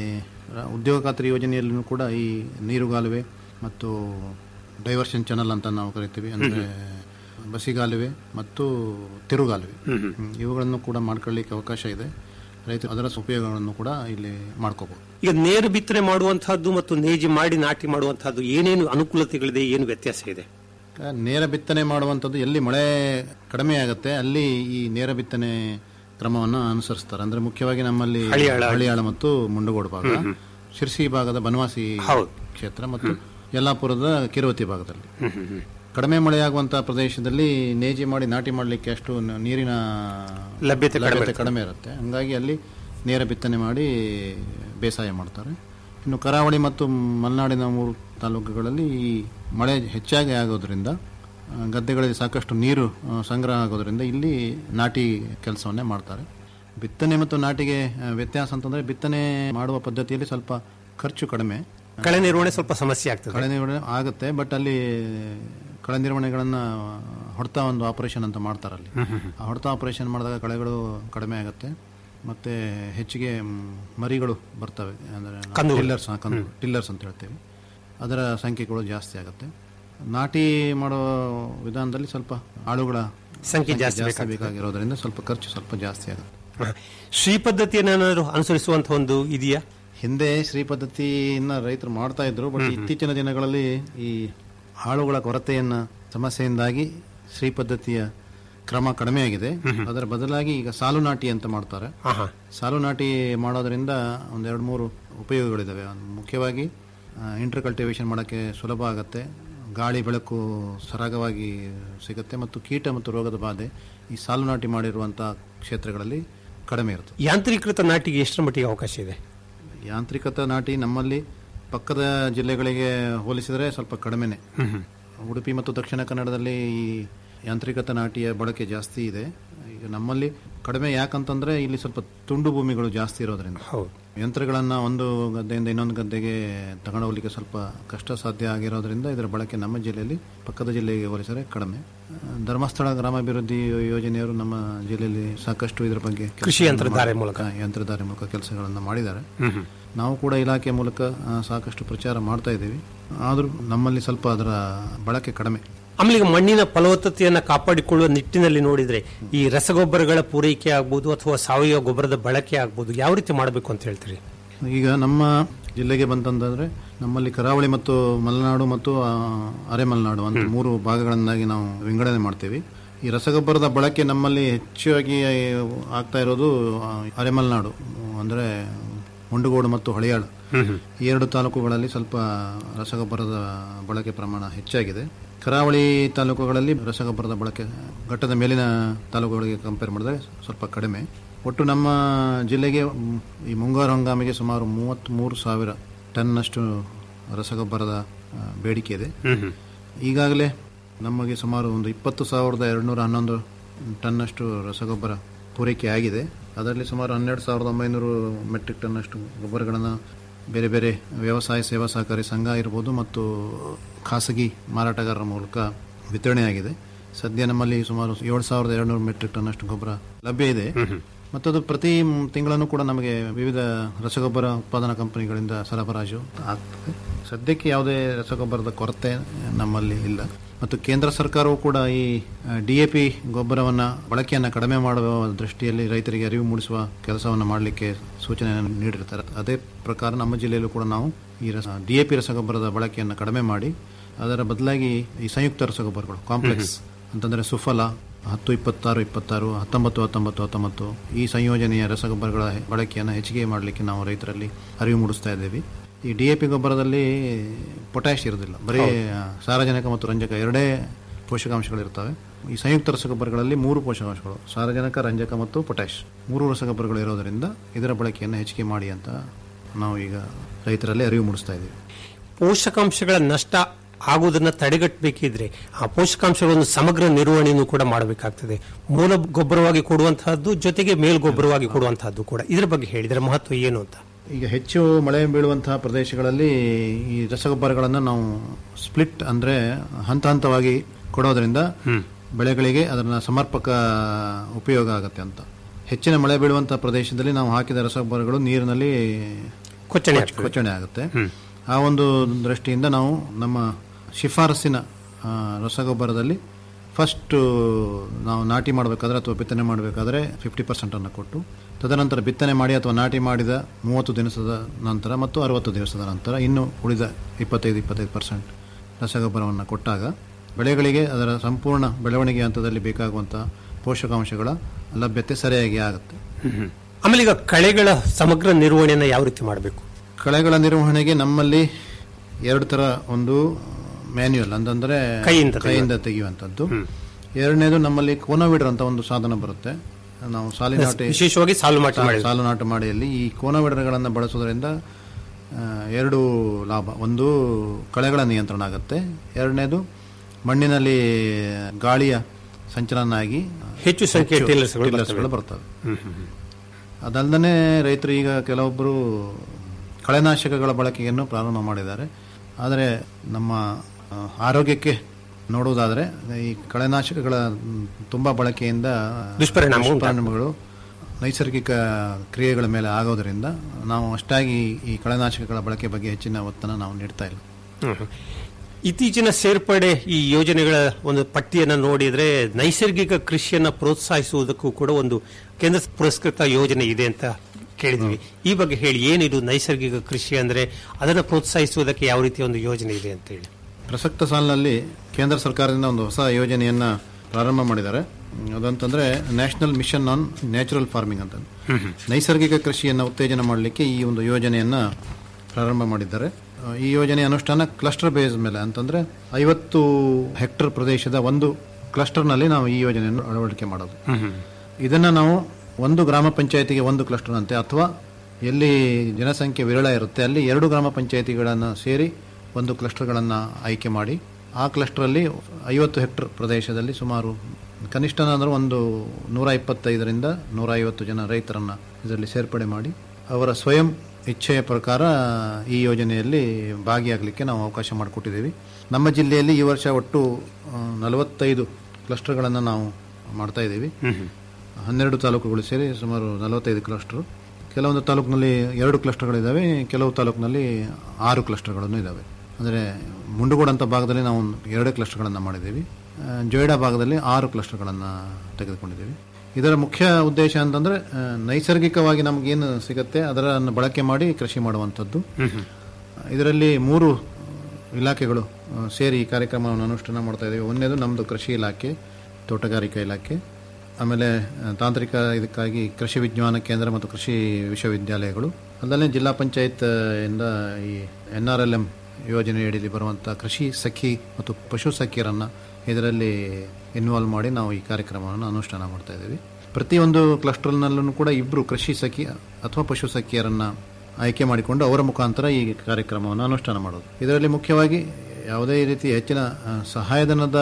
ರ- ಉದ್ಯೋಗ ಖಾತ್ರಿ ಯೋಜನೆಯಲ್ಲೂ ಕೂಡ ಈ ನೀರುಗಾಲುವೆ ಮತ್ತು ಡೈವರ್ಷನ್ ಚಾನಲ್ ಅಂತ ನಾವು ಕರಿತೀವಿ ಅಂದರೆ ಬಸಿಗಾಲುವೆ ಮತ್ತು ತಿರುಗಾಲುವೆ ಹ್ಮ್. ಇವುಗಳನ್ನು ಕೂಡ ಮಾಡ್ಕೊಳ್ಳಿಕ್ಕೆ ಅವಕಾಶ ಇದೆ ರೈತರು ಅದರ ಉಪಯೋಗಗಳನ್ನು ಕೂಡ ಇಲ್ಲಿ ಮಾಡ್ಕೋಬಹುದು ಈಗ ನೇರ ಬಿತ್ತನೆ ಮಾಡುವಂತಹದ್ದು ಮತ್ತು ನೇಜಿ ಮಾಡಿ ನಾಟಿ ಮಾಡುವಂತಹದ್ದು ಏನೇನು ಅನುಕೂಲತೆಗಳಿದೆ ಏನು ವ್ಯತ್ಯಾಸ ಇದೆ ನೇರ ಬಿತ್ತನೆ ಮಾಡುವಂಥದ್ದು ಎಲ್ಲಿ ಮಳೆ ಕಡಿಮೆ ಆಗುತ್ತೆ ಅಲ್ಲಿ ಈ ನೇರ ಬಿತ್ತನೆ ಕ್ರಮವನ್ನು ಅನುಸರಿಸ್ತಾರೆ ಅಂದ್ರೆ ಮುಖ್ಯವಾಗಿ ನಮ್ಮಲ್ಲಿ ಹಳಿಯಾಳ. ಹಳಿಯಾಳ ಮತ್ತು ಮುಂಡಗೋಡು ಭಾಗ ಶಿರ್ಸಿ ಭಾಗದ ಬನವಾಸಿ ಹೌದು. ಕ್ಷೇತ್ರ ಮತ್ತು ಯಲ್ಲಾಪುರದ ಕಿರುವತಿ ಭಾಗದಲ್ಲಿ ಕಡಿಮೆ ಮಳೆಯಾಗುವಂತಹ ಪ್ರದೇಶದಲ್ಲಿ ನೇಜಿ ಮಾಡಿ ನಾಟಿ ಮಾಡಲಿಕ್ಕೆ ಅಷ್ಟು ನ- ನೀರಿನ ಲಭ್ಯತೆ ಕಡಿಮೆ ಲಭ್ಯತೆ ಕಡಿಮೆ ಇರುತ್ತೆ ಹಂಗಾಗಿ ಅಲ್ಲಿ ನೇರ ಬಿತ್ತನೆ ಮಾಡಿ ಬೇಸಾಯ ಮಾಡ್ತಾರೆ ಇನ್ನು ಕರಾವಳಿ ಮತ್ತು ಮಲೆನಾಡಿನ ಮೂರು ತಾಲೂಕುಗಳಲ್ಲಿ ಈ ಮಳೆ ಹೆಚ್ಚಾಗಿ ಆಗೋದ್ರಿಂದ ಆ, ಗದ್ದೆಗಳಲ್ಲಿ ಸಾಕಷ್ಟು ನೀರು ಆ, ಸಂಗ್ರಹ ಆಗೋದ್ರಿಂದ ಇಲ್ಲಿ ನಾಟಿ ಕೆಲಸವನ್ನೇ ಮಾಡ್ತಾರೆ ಬಿತ್ತನೆ ಮತ್ತು ನಾಟಿಗೆ ಆ, ವ್ಯತ್ಯಾಸ ಅಂತಂದ್ರೆ ಬಿತ್ತನೆ ಮಾಡುವ ಪದ್ಧತಿಯಲ್ಲಿ ಸ್ವಲ್ಪ ಖರ್ಚು ಕಡಿಮೆ ಕಳೆ ನಿರ್ವಹಣೆ ಸ್ವಲ್ಪ ಸಮಸ್ಯೆ ಆಗ್ತದೆ ಕಳೆ ನಿರ್ವಹಣೆ ಆಗುತ್ತೆ ಬಟ್ ಅಲ್ಲಿ ಕಳೆ ನಿರ್ವಹಣೆಗಳನ್ನ ಹೊಡೆತ ಒಂದು ಆಪರೇಷನ್ ಅಂತ ಮಾಡ್ತಾರಲ್ಲಿ ಆ ಹೊಡೆತ ಆಪರೇಷನ್ ಮಾಡಿದಾಗ ಕಳೆಗಳು ಕಡಿಮೆ ಆಗುತ್ತೆ ಮತ್ತೆ ಹೆಚ್ಚಿಗೆ ಮ್, ಮರಿಗಳು ಬರ್ತವೆ ಅಂದರೆ ಕಂದುಗಳು. ಟಿಲ್ಲರ್ಸ್ ಟಿಲ್ಲರ್ಸ್ ಅಂತ ಹೇಳ್ತೇವೆ ಅದರ ಸಂಖ್ಯೆಗಳು ಜಾಸ್ತಿ ಆಗುತ್ತೆ ನಾಟಿ ಮಾಡೋ ವಿಧಾನದಲ್ಲಿ ಸ್ವಲ್ಪ ಆಳುಗಳ ಸಂಖ್ಯೆ ಜಾಸ್ತಿ ಜಾಸ್ತಿ ಬೇಕಾಗಿರೋದ್ರಿಂದ ಸ್ವಲ್ಪ ಖರ್ಚು ಸ್ವಲ್ಪ ಜಾಸ್ತಿ ಆಗುತ್ತೆ ಹ. ಶ್ರೀ ಪದ್ಧತಿಯನ್ನೇನಾದ್ರು ಅನುಸರಿಸುವಂತ ಒಂದು ಇದೆಯಾ ಹಿಂದೆ ಶ್ರೀ ಪದ್ಧತಿಯನ್ನ ರೈತರು ಮಾಡ್ತಾ ಇದ್ರು ಬಟ್ ಇತ್ತೀಚಿನ ದಿನಗಳಲ್ಲಿ ಈ ಆಳುಗಳ ಕೊರತೆಯನ್ನ ಸಮಸ್ಯೆಯಿಂದಾಗಿ ಶ್ರೀ ಪದ್ಧತಿಯ ಕ್ರಮ ಕಡಿಮೆ ಆಗಿದೆ ಅದರ ಬದಲಾಗಿ ಈಗ ಸಾಲು ನಾಟಿ ಅಂತ ಮಾಡ್ತಾರೆ ಆಹಾ. ಸಾಲು ನಾಟಿ ಮಾಡೋದ್ರಿಂದ ಒಂದೆರಡು ಮೂರು ಉಪಯೋಗಗಳಿದ್ದಾವೆ ಒಂದು ಮುಖ್ಯವಾಗಿ ಇಂಟರ್ ಕಲ್ಟಿವೇಶನ್ ಮಾಡೋಕ್ಕೆ ಸುಲಭ ಆಗುತ್ತೆ ಗಾಳಿ ಬೆಳಕು ಸರಾಗವಾಗಿ ಸಿಗುತ್ತೆ ಮತ್ತು ಕೀಟ ಮತ್ತು ರೋಗದ ಬಾಧೆ ಈ ಸಾಲು ನಾಟಿ ಮಾಡಿರುವಂಥ ಕ್ಷೇತ್ರಗಳಲ್ಲಿ ಕಡಿಮೆ ಇರುತ್ತೆ ಯಾಂತ್ರೀಕೃತ ನಾಟಿಗೆ ಎಷ್ಟರ ಮಟ್ಟಿಗೆ ಅವಕಾಶ ಇದೆ ಯಾಂತ್ರಿಕತ ನಾಟಿ ನಮ್ಮಲ್ಲಿ ಪಕ್ಕದ ಜಿಲ್ಲೆಗಳಿಗೆ ಹೋಲಿಸಿದರೆ ಸ್ವಲ್ಪ ಕಡಿಮೆನೆ ಉಡುಪಿ ಮತ್ತು ದಕ್ಷಿಣ ಕನ್ನಡದಲ್ಲಿ ಈ ಯಾಂತ್ರಿಕತ ನಾಟಿಯ ಬಳಕೆ ಜಾಸ್ತಿ ಇದೆ ಈಗ ನಮ್ಮಲ್ಲಿ ಕಡಿಮೆ ಯಾಕಂತಂದ್ರೆ ಇಲ್ಲಿ ಸ್ವಲ್ಪ ತುಂಡು ಭೂಮಿಗಳು ಜಾಸ್ತಿ ಇರೋದ್ರಿಂದ ಹೌದು ಯಂತ್ರಗಳನ್ನ ಒಂದು ಗದ್ದೆಯಿಂದ ಇನ್ನೊಂದು ಗದ್ದೆಗೆ ತಗೊಂಡು ಹೋಗ್ಲಿಕ್ಕೆ ಸ್ವಲ್ಪ ಕಷ್ಟ ಸಾಧ್ಯ ಆಗಿರೋದ್ರಿಂದ ಇದರ ಬಳಕೆ ನಮ್ಮ ಜಿಲ್ಲೆಯಲ್ಲಿ ಪಕ್ಕದ ಜಿಲ್ಲೆಗೆ ಹೋಲಿಸಿದರೆ ಕಡಿಮೆ ಆ, ಧರ್ಮಸ್ಥಳ ಗ್ರಾಮಾಭಿವೃದ್ಧಿ ಯೋಜನೆಯವರು ನಮ್ಮ ಜಿಲ್ಲೆಯಲ್ಲಿ ಸಾಕಷ್ಟು ಇದರ ಬಗ್ಗೆ ಕೃಷಿ ಕೆಲಸವನ್ನು ಯಂತ್ರಧಾರೆ ಮಾಡಿ- ಮೂಲಕ. ಆ, ಯಂತ್ರಧಾರೆ ಮೂಲಕ ಕೆಲಸಗಳನ್ನು ಮಾಡಿದ್ದಾರೆ ನಾವು ಕೂಡ ಇಲಾಖೆ ಮೂಲಕ ಆ, ಸಾಕಷ್ಟು ಪ್ರಚಾರ ಮಾಡ್ತಾ ಇದ್ದೀವಿ ಆದರೂ ನಮ್ಮಲ್ಲಿ ಸ್ವಲ್ಪ ಅದರ ಬಳಕೆ ಕಡಿಮೆ ಆಮೇಲೆ ಈಗ ಮಣ್ಣಿನ ಫಲವತ್ತತೆಯನ್ನು ಕಾಪಾಡಿಕೊಳ್ಳುವ ನಿಟ್ಟಿನಲ್ಲಿ ನೋಡಿದ್ರೆ ಈ ರಸಗೊಬ್ಬರಗಳ ಪೂರೈಕೆ ಆಗ್ಬೋದು ಅಥವಾ ಸಾವಯವ ಗೊಬ್ಬರದ ಬಳಕೆ ಆಗ್ಬೋದು ಯಾವ ರೀತಿ ಮಾಡಬೇಕು ಅಂತ ಹೇಳ್ತೀರಿ ಈಗ ನಮ್ಮ ಜಿಲ್ಲೆಗೆ ಬಂತಂದ್ರೆ ನಮ್ಮಲ್ಲಿ ಕರಾವಳಿ ಮತ್ತು ಮಲೆನಾಡು ಮತ್ತು ಆ, ಅರೆ ಮಲೆನಾಡು ಅಂತ ಮೂರು ಭಾಗಗಳನ್ನಾಗಿ ನಾವು ವಿಂಗಡಣೆ ಮಾಡ್ತೀವಿ ಈ ರಸಗೊಬ್ಬರದ ಬಳಕೆ ನಮ್ಮಲ್ಲಿ ಹೆಚ್ಚಾಗಿ ಆಗ್ತಾ ಇರೋದು ಆ, ಅರೆ ಮಲೆನಾಡು ಅಂದ್ರೆ ಮುಂಡಗೋಡು ಮತ್ತು ಹೊಳೆಯಾಳು ಈ ಎರಡು ತಾಲೂಕುಗಳಲ್ಲಿ ಸ್ವಲ್ಪ ರಸಗೊಬ್ಬರದ ಬಳಕೆ ಪ್ರಮಾಣ ಹೆಚ್ಚಾಗಿದೆ ಕರಾವಳಿ ತಾಲೂಕುಗಳಲ್ಲಿ ರಸಗೊಬ್ಬರದ ಬಳಕೆ ಘಟ್ಟದ ಮೇಲಿನ ತಾಲೂಕುಗಳಿಗೆ ಕಂಪೇರ್ ಮಾಡಿದ್ರೆ ಸ್ವಲ್ಪ ಕಡಿಮೆ ಒಟ್ಟು ನಮ್ಮ ಜಿಲ್ಲೆಗೆ ಮ್, ಈ ಮುಂಗಾರು ಹಂಗಾಮಿಗೆ ಸುಮಾರು ಮೂವತ್ತ್ಮೂರು ಸಾವಿರ ಟನ್ನಷ್ಟು ರಸಗೊಬ್ಬರದ ಆ, ಬೇಡಿಕೆ ಇದೆ ಈಗಾಗಲೇ ನಮಗೆ ಸುಮಾರು ಒಂದು ಇಪ್ಪತ್ತು ಸಾವಿರದ ಎರಡುನೂರ ಹನ್ನೊಂದು ಟನ್ನಷ್ಟು ರಸಗೊಬ್ಬರ ಪೂರೈಕೆ ಆಗಿದೆ ಅದರಲ್ಲಿ ಸುಮಾರು ಹನ್ನೆರಡು ಸಾವಿರದ ಒಂಬೈನೂರು ಮೆಟ್ರಿಕ್ ಟನ್ನಷ್ಟು ಗೊಬ್ಬರಗಳನ್ನು ಬೇರೆ ಬೇರೆ ವ್ಯವಸಾಯ ಸೇವಾ ಸಹಕಾರಿ ಸಂಘ ಇರ್ಬೋದು ಮತ್ತು ಖಾಸಗಿ ಮಾರಾಟಗಾರರ ಮೂಲಕ ವಿತರಣೆಯಾಗಿದೆ ಸದ್ಯ ನಮ್ಮಲ್ಲಿ ಸುಮಾರು ಏಳು ಸಾವಿರದ ಎರಡುನೂರು ಮೆಟ್ರಿಕ್ ಟನ್ನಷ್ಟು ಗೊಬ್ಬರ ಲಭ್ಯ ಇದೆ ಮತ್ತು ಅದು ಪ್ರತಿ ತಿಂಗಳನ್ನು ಕೂಡ ನಮಗೆ ವಿವಿಧ ರಸಗೊಬ್ಬರ ಉತ್ಪಾದನಾ ಕಂಪನಿಗಳಿಂದ ಸರಬರಾಜು ಆಗ್ತದೆ ಸದ್ಯಕ್ಕೆ ಯಾವುದೇ ರಸಗೊಬ್ಬರದ ಕೊರತೆ ನಮ್ಮಲ್ಲಿ ಇಲ್ಲ ಮತ್ತು ಕೇಂದ್ರ ಸರ್ಕಾರವು ಕೂಡ ಈ ಡಿಎಪಿ ಗೊಬ್ಬರವನ್ನ ಬಳಕೆಯನ್ನು ಕಡಿಮೆ ಮಾಡುವ ದೃಷ್ಟಿಯಲ್ಲಿ ರೈತರಿಗೆ ಅರಿವು ಮೂಡಿಸುವ ಕೆಲಸವನ್ನು ಮಾಡಲಿಕ್ಕೆ ಸೂಚನೆಯನ್ನು ನೀಡಿರ್ತಾರೆ ಅದೇ ಪ್ರಕಾರ ನಮ್ಮ ಜಿಲ್ಲೆಯಲ್ಲೂ ಕೂಡ ನಾವು ಈ ರಸ ಡಿಎಪಿ ರಸಗೊಬ್ಬರದ ಬಳಕೆಯನ್ನು ಕಡಿಮೆ ಮಾಡಿ ಅದರ ಬದಲಾಗಿ ಈ ಸಂಯುಕ್ತ ರಸಗೊಬ್ಬರಗಳು ಕಾಂಪ್ಲೆಕ್ಸ್ ಅಂತಂದ್ರೆ ಸುಫಲ ಹತ್ತು ಇಪ್ಪತ್ತಾರು ಇಪ್ಪತ್ತಾರು ಹತ್ತೊಂಬತ್ತು ಹತ್ತೊಂಬತ್ತು ಹತ್ತೊಂಬತ್ತು ಈ ಸಂಯೋಜನೆಯ ರಸಗೊಬ್ಬರಗಳ ಬಳಕೆಯನ್ನು ಹೆಚ್ಚಿಗೆ ಮಾಡಲಿಕ್ಕೆ ನಾವು ರೈತರಲ್ಲಿ ಅರಿವು ಮೂಡಿಸ್ತಾ ಇದ್ದೇವೆ ಈ ಡಿ ಎ ಪಿ ಗೊಬ್ಬರದಲ್ಲಿ ಪೊಟ್ಯಾಶ್ ಇರೋದಿಲ್ಲ ಬರೀ ಸಾರಜನಕ ಮತ್ತು ರಂಜಕ ಎರಡೇ ಪೋಷಕಾಂಶಗಳಿರ್ತವೆ ಈ ಸಂಯುಕ್ತ ರಸಗೊಬ್ಬರಗಳಲ್ಲಿ ಮೂರು ಪೋಷಕಾಂಶಗಳು ಸಾರಜನಕ ರಂಜಕ ಮತ್ತು ಪೊಟ್ಯಾಶ್ ಮೂರು ರಸಗೊಬ್ಬರಗಳು ಇರೋದರಿಂದ ಇದರ ಬಳಕೆಯನ್ನು ಹೆಚ್ಚಿಗೆ ಮಾಡಿ ಅಂತ ನಾವು ಈಗ ರೈತರಲ್ಲಿ ಅರಿವು ಮೂಡಿಸ್ತಾ ಇದ್ದೀವಿ ಪೋಷಕಾಂಶಗಳ ನಷ್ಟ ಆಗುವುದನ್ನ ತಡೆಗಟ್ಟಬೇಕಿದ್ರೆ ಆ ಪೋಷಕಾಂಶಗಳನ್ನು ಸಮಗ್ರ ನಿರ್ವಹಣೆಯನ್ನು ಕೂಡ ಮಾಡಬೇಕಾಗ್ತದೆ ಮೂಲ ಗೊಬ್ಬರವಾಗಿ ಕೊಡುವಂತಹದ್ದು ಜೊತೆಗೆ ಮೇಲ್ಗೊಬ್ಬರವಾಗಿ ಕೊಡುವಂತಹದ್ದು ಕೂಡ ಇದರ ಬಗ್ಗೆ ಹೇಳಿದರೆ ಮಹತ್ವ ಏನು ಅಂತ ಈಗ ಹೆಚ್ಚು ಮಳೆ ಬೀಳುವಂತಹ ಪ್ರದೇಶಗಳಲ್ಲಿ ಈ ರಸಗೊಬ್ಬರಗಳನ್ನು ನಾವು ಸ್ಪ್ಲಿಟ್ ಅಂದರೆ ಹಂತ ಹಂತವಾಗಿ ಕೊಡೋದ್ರಿಂದ ಬೆಳೆಗಳಿಗೆ ಅದರ ಸಮರ್ಪಕ ಉಪಯೋಗ ಆಗುತ್ತೆ ಅಂತ ಹೆಚ್ಚಿನ ಮಳೆ ಬೀಳುವಂತಹ ಪ್ರದೇಶದಲ್ಲಿ ನಾವು ಹಾಕಿದ ರಸಗೊಬ್ಬರಗಳು ನೀರಿನಲ್ಲಿ ಕೊಚ್ಚಣೆ ಕೊಚ್ಚ- ಕೊಚ್ಚಣೆ ಆಗುತ್ತೆ ಆ ಒಂದು ದೃಷ್ಟಿಯಿಂದ ನಾವು ನಮ್ಮ ಶಿಫಾರಸಿನ ಆ, ರಸಗೊಬ್ಬರದಲ್ಲಿ ಫಸ್ಟ್ ನಾವು ನಾಟಿ ಮಾಡಬೇಕಾದ್ರೆ ಅಥವಾ ಬಿತ್ತನೆ ಮಾಡಬೇಕಾದ್ರೆ ಫಿಫ್ಟಿ ಪರ್ಸೆಂಟನ್ನು ಕೊಟ್ಟು ತದನಂತರ ಬಿತ್ತನೆ ಮಾಡಿ ಅಥವಾ ನಾಟಿ ಮಾಡಿದ ಮೂವತ್ತು ದಿವಸದ ನಂತರ ಮತ್ತು ಅರವತ್ತು ದಿವಸದ ನಂತರ ಇನ್ನು ಉಳಿದ ಇಪ್ಪತ್ತೈದು ಇಪ್ಪತ್ತೈದು ಪರ್ಸೆಂಟ್ ರಸಗೊಬ್ಬರವನ್ನು ಕೊಟ್ಟಾಗ ಬೆಳೆಗಳಿಗೆ ಅದರ ಸಂಪೂರ್ಣ ಬೆಳವಣಿಗೆ ಹಂತದಲ್ಲಿ ಬೇಕಾಗುವಂಥ ಪೋಷಕಾಂಶಗಳ ಲಭ್ಯತೆ ಸರಿಯಾಗಿ ಆಗುತ್ತೆ ಆಮೇಲೆ ಈಗ ಕಳೆಗಳ ಸಮಗ್ರ ನಿರ್ವಹಣೆಯನ್ನು ಯಾವ ರೀತಿ ಮಾಡಬೇಕು ಕಳೆಗಳ ನಿರ್ವಹಣೆಗೆ ನಮ್ಮಲ್ಲಿ ಎರಡು ತರ ಒಂದು ಮ್ಯಾನ್ಯುಯಲ್ ಅಂತಂದ್ರೆ ಕೈಯಿಂದ ಕೈಯಿಂದ ತೆಗೆಯುವಂಥದ್ದು ಎರಡನೇದು ನಮ್ಮಲ್ಲಿ ಕೋನೋವಿಡರ್ ಅಂತ ಒಂದು ಸಾಧನ ಬರುತ್ತೆ ನಾವು ಸಾಲಿನಾಟಿ ವಿಶೇಷವಾಗಿ ಸಾಲು ಮಾಟ ಮಾಡಿ ಸಾಲು ನಾಟು ಮಾಡಿಯಲ್ಲಿ ಈ ಕೋನೋವಿಡರ್ಗಳನ್ನು ಬಳಸೋದ್ರಿಂದ ಆ, ಎರಡು ಲಾಭ ಒಂದು ಕಳೆಗಳ ನಿಯಂತ್ರಣ ಆಗುತ್ತೆ ಎರಡನೇದು ಮಣ್ಣಿನಲ್ಲಿ ಗಾಳಿಯ ಸಂಚಲನ ಆಗಿ ಹೆಚ್ಚು ಸಂಖ್ಯೆಯ ಟೇಲರ್ಸ್ಗಳು ಟಿಲ್ಲರ್ಸ್ಗಳು ಬರ್ತವೆ ಅದಲ್ಲದೆ ರೈತರು ಈಗ ಕೆಲವೊಬ್ಬರು ಕಳೆನಾಶಕಗಳ ಬಳಕೆಯನ್ನು ಪ್ರಾರಂಭ ಮಾಡಿದ್ದಾರೆ ಆದರೆ ನಮ್ಮ ಆ, ಆರೋಗ್ಯಕ್ಕೆ ನೋಡುವುದಾದರೆ ಈ ಕಳೆನಾಶಕಗಳ ಮ್, ತುಂಬಾ ಬಳಕೆಯಿಂದ ದುಷ್ಪರಿಣಾಮ ಉಂಟಾ? ದುಷ್ಪರಿಣಾಮಗಳು ನೈಸರ್ಗಿಕ ಕ್ರಿಯೆಗಳ ಮೇಲೆ ಆಗೋದರಿಂದ ನಾವು ಅಷ್ಟಾಗಿ ಈ ಕಳೆನಾಶಕಗಳ ಬಳಕೆ ಬಗ್ಗೆ ಹೆಚ್ಚಿನ ಒತ್ತನ್ನು ನಾವು ನೀಡ್ತಾ ಇಲ್ಲ ಹ್ಮ್. ಇತ್ತೀಚಿನ ಸೇರ್ಪಡೆ ಈ ಯೋಜನೆಗಳ ಒಂದು ಪಟ್ಟಿಯನ್ನು ನೋಡಿದ್ರೆ ನೈಸರ್ಗಿಕ ಕೃಷಿಯನ್ನ ಪ್ರೋತ್ಸಾಹಿಸುವುದಕ್ಕೂ ಕೂಡ ಒಂದು ಕೇಂದ್ರ ಪುರಸ್ಕೃತ ಯೋಜನೆ ಇದೆ ಅಂತ ಕೇಳಿದ್ವಿ ಈ ಬಗ್ಗೆ ಹೇಳಿ ಏನಿದು ನೈಸರ್ಗಿಕ ಕೃಷಿ ಅಂದ್ರೆ ಅದನ್ನು ಪ್ರೋತ್ಸಾಹಿಸುವುದಕ್ಕೆ ಯಾವ ರೀತಿಯ ಒಂದು ಯೋಜನೆ ಇದೆ ಅಂತ ಹೇಳಿ ಪ್ರಸಕ್ತ ಸಾಲಿನಲ್ಲಿ ಕೇಂದ್ರ ಸರ್ಕಾರದಿಂದ ಒಂದು ಹೊಸ ಯೋಜನೆಯನ್ನ ಪ್ರಾರಂಭ ಮಾಡಿದ್ದಾರೆ ಹ್ಮ್, ಅದಂತಂದ್ರೆ national mission on natural farming ಅಂತ ನೈಸರ್ಗಿಕ ಕೃಷಿಯನ್ನು ಉತ್ತೇಜನ ಮಾಡಲಿಕ್ಕೆ ಈ ಒಂದು ಯೋಜನೆಯನ್ನ ಪ್ರಾರಂಭ ಮಾಡಿದ್ದಾರೆ ಆ, ಈ ಯೋಜನೆ ಅನುಷ್ಠಾನ ಕ್ಲಸ್ಟರ್ ಬೇಸ್ ಮೇಲೆ ಅಂತಂದ್ರೆ ಐವತ್ತು ಹೆಕ್ಟರ್ ಪ್ರದೇಶದ ಒಂದು ಕ್ಲಸ್ಟರ್ನಲ್ಲಿ ನಾವು ಈ ಯೋಜನೆಯನ್ನು ಅಳವಡಿಕೆ ಮಾಡೋದು ಇದನ್ನ ನಾವು ಒಂದು ಗ್ರಾಮ ಪಂಚಾಯತಿಗೆ ಒಂದು ಕ್ಲಸ್ಟರ್ ಅಂತೆ ಅಥವಾ ಎಲ್ಲಿ ಜನಸಂಖ್ಯೆ ವಿರಳ ಇರುತ್ತೆ ಅಲ್ಲಿ ಎರಡು ಗ್ರಾಮ ಪಂಚಾಯತಿಗಳನ್ನು ಸೇರಿ ಒಂದು ಕ್ಲಸ್ಟರ್ಗಳನ್ನು ಆಯ್ಕೆ ಮಾಡಿ ಆ ಕ್ಲಸ್ಟರಲ್ಲಿ ಐವತ್ತು ಹೆಕ್ಟರ್ ಪ್ರದೇಶದಲ್ಲಿ ಸುಮಾರು ಕನಿಷ್ಠ ಅಂದ್ರೆ ಒಂದು ನೂರ ಇಪ್ಪತ್ತೈದರಿಂದ ನೂರ ಐವತ್ತು ಜನ ರೈತರನ್ನ ಇದರಲ್ಲಿ ಸೇರ್ಪಡೆ ಮಾಡಿ ಅವರ ಸ್ವಯಂ ಇಚ್ಛೆಯ ಪ್ರಕಾರ ಈ ಯೋಜನೆಯಲ್ಲಿ ಭಾಗಿಯಾಗಲಿಕ್ಕೆ ನಾವು ಅವಕಾಶ ಮಾಡಿಕೊಟ್ಟಿದ್ದೀವಿ ನಮ್ಮ ಜಿಲ್ಲೆಯಲ್ಲಿ ಈ ವರ್ಷ ಒಟ್ಟು ಆ, ನಲವತ್ತೈದು ಕ್ಲಸ್ಟರ್ಗಳನ್ನು ನಾವು ಮಾಡ್ತಾ ಇದ್ದೀವಿ ಹನ್ನೆರಡು ತಾಲೂಕುಗಳು ಸೇರಿ ಸುಮಾರು ನಲವತ್ತೈದು ಕ್ಲಸ್ಟರ್ ಕೆಲವೊಂದು ತಾಲೂಕಿನಲ್ಲಿ ಎರಡು ಕ್ಲಸ್ಟರ್ಗಳಿದ್ದಾವೆ ಕೆಲವು ತಾಲೂಕಿನಲ್ಲಿ ಆರು ಕ್ಲಸ್ಟರ್ಗಳನ್ನು ಇದ್ದಾವೆ ಅಂದರೆ ಮುಂಡಗೋಡ ಅಂತ ಭಾಗದಲ್ಲಿ ನಾವು ಒಂದು ಎರಡು ಕ್ಲಸ್ಟರ್ಗಳನ್ನು ಮಾಡಿದ್ದೀವಿ ಆ, ಜೊಯ್ಡಾ ಭಾಗದಲ್ಲಿ ಆರು ಕ್ಲಸ್ಟರ್ಗಳನ್ನು ತೆಗೆದುಕೊಂಡಿದ್ದೀವಿ ಇದರ ಮುಖ್ಯ ಉದ್ದೇಶ ಅಂತಂದರೆ ಆ, ನೈಸರ್ಗಿಕವಾಗಿ ನಮಗೇನು ಸಿಗುತ್ತೆ ಅದರನ್ನು ಬಳಕೆ ಮಾಡಿ ಕೃಷಿ ಮಾಡುವಂಥದ್ದು ಇದರಲ್ಲಿ ಮೂರು ಇಲಾಖೆಗಳು ಆ, ಸೇರಿ ಈ ಕಾರ್ಯಕ್ರಮವನ್ನು ಅನುಷ್ಠಾನ ಮಾಡ್ತಾ ಇದ್ದೀವಿ ಒಂದನೇದು ನಮ್ಮದು ಕೃಷಿ ಇಲಾಖೆ ತೋಟಗಾರಿಕಾ ಇಲಾಖೆ ಆಮೇಲೆ ಆ, ತಾಂತ್ರಿಕ ಇದಕ್ಕಾಗಿ ಕೃಷಿ ವಿಜ್ಞಾನ ಕೇಂದ್ರ ಮತ್ತು ಕೃಷಿ ವಿಶ್ವವಿದ್ಯಾಲಯಗಳು ಅಲ್ಲದೆ ಜಿಲ್ಲಾ ಪಂಚಾಯತ್ ಇಂದ ಈ ಎನ್ ಆರ್ ಎಲ್ ಎಂ ಯೋಜನೆಯಡಿಯಲ್ಲಿ ಬರುವಂಥ ಕೃಷಿ ಸಖಿ ಮತ್ತು ಪಶು ಸಖಿಯರನ್ನು ಇದರಲ್ಲಿ ಇನ್ವಾಲ್ವ್ ಮಾಡಿ ನಾವು ಈ ಕಾರ್ಯಕ್ರಮವನ್ನು ಅನುಷ್ಠಾನ ಮಾಡ್ತಾ ಇದ್ದೀವಿ ಪ್ರತಿಯೊಂದು ಕ್ಲಸ್ಟರ್ನಲ್ಲೂ ಕೂಡ ಇಬ್ಬರು ಕೃಷಿ ಸಖಿ ಅಥವಾ ಪಶು ಸಖಿಯರನ್ನು ಆಯ್ಕೆ ಮಾಡಿಕೊಂಡು ಅವರ ಮುಖಾಂತರ ಈ ಕಾರ್ಯಕ್ರಮವನ್ನು ಅನುಷ್ಠಾನ ಮಾಡೋದು ಇದರಲ್ಲಿ ಮುಖ್ಯವಾಗಿ ಯಾವುದೇ ರೀತಿ ಹೆಚ್ಚಿನ ಆ, ಸಹಾಯಧನದ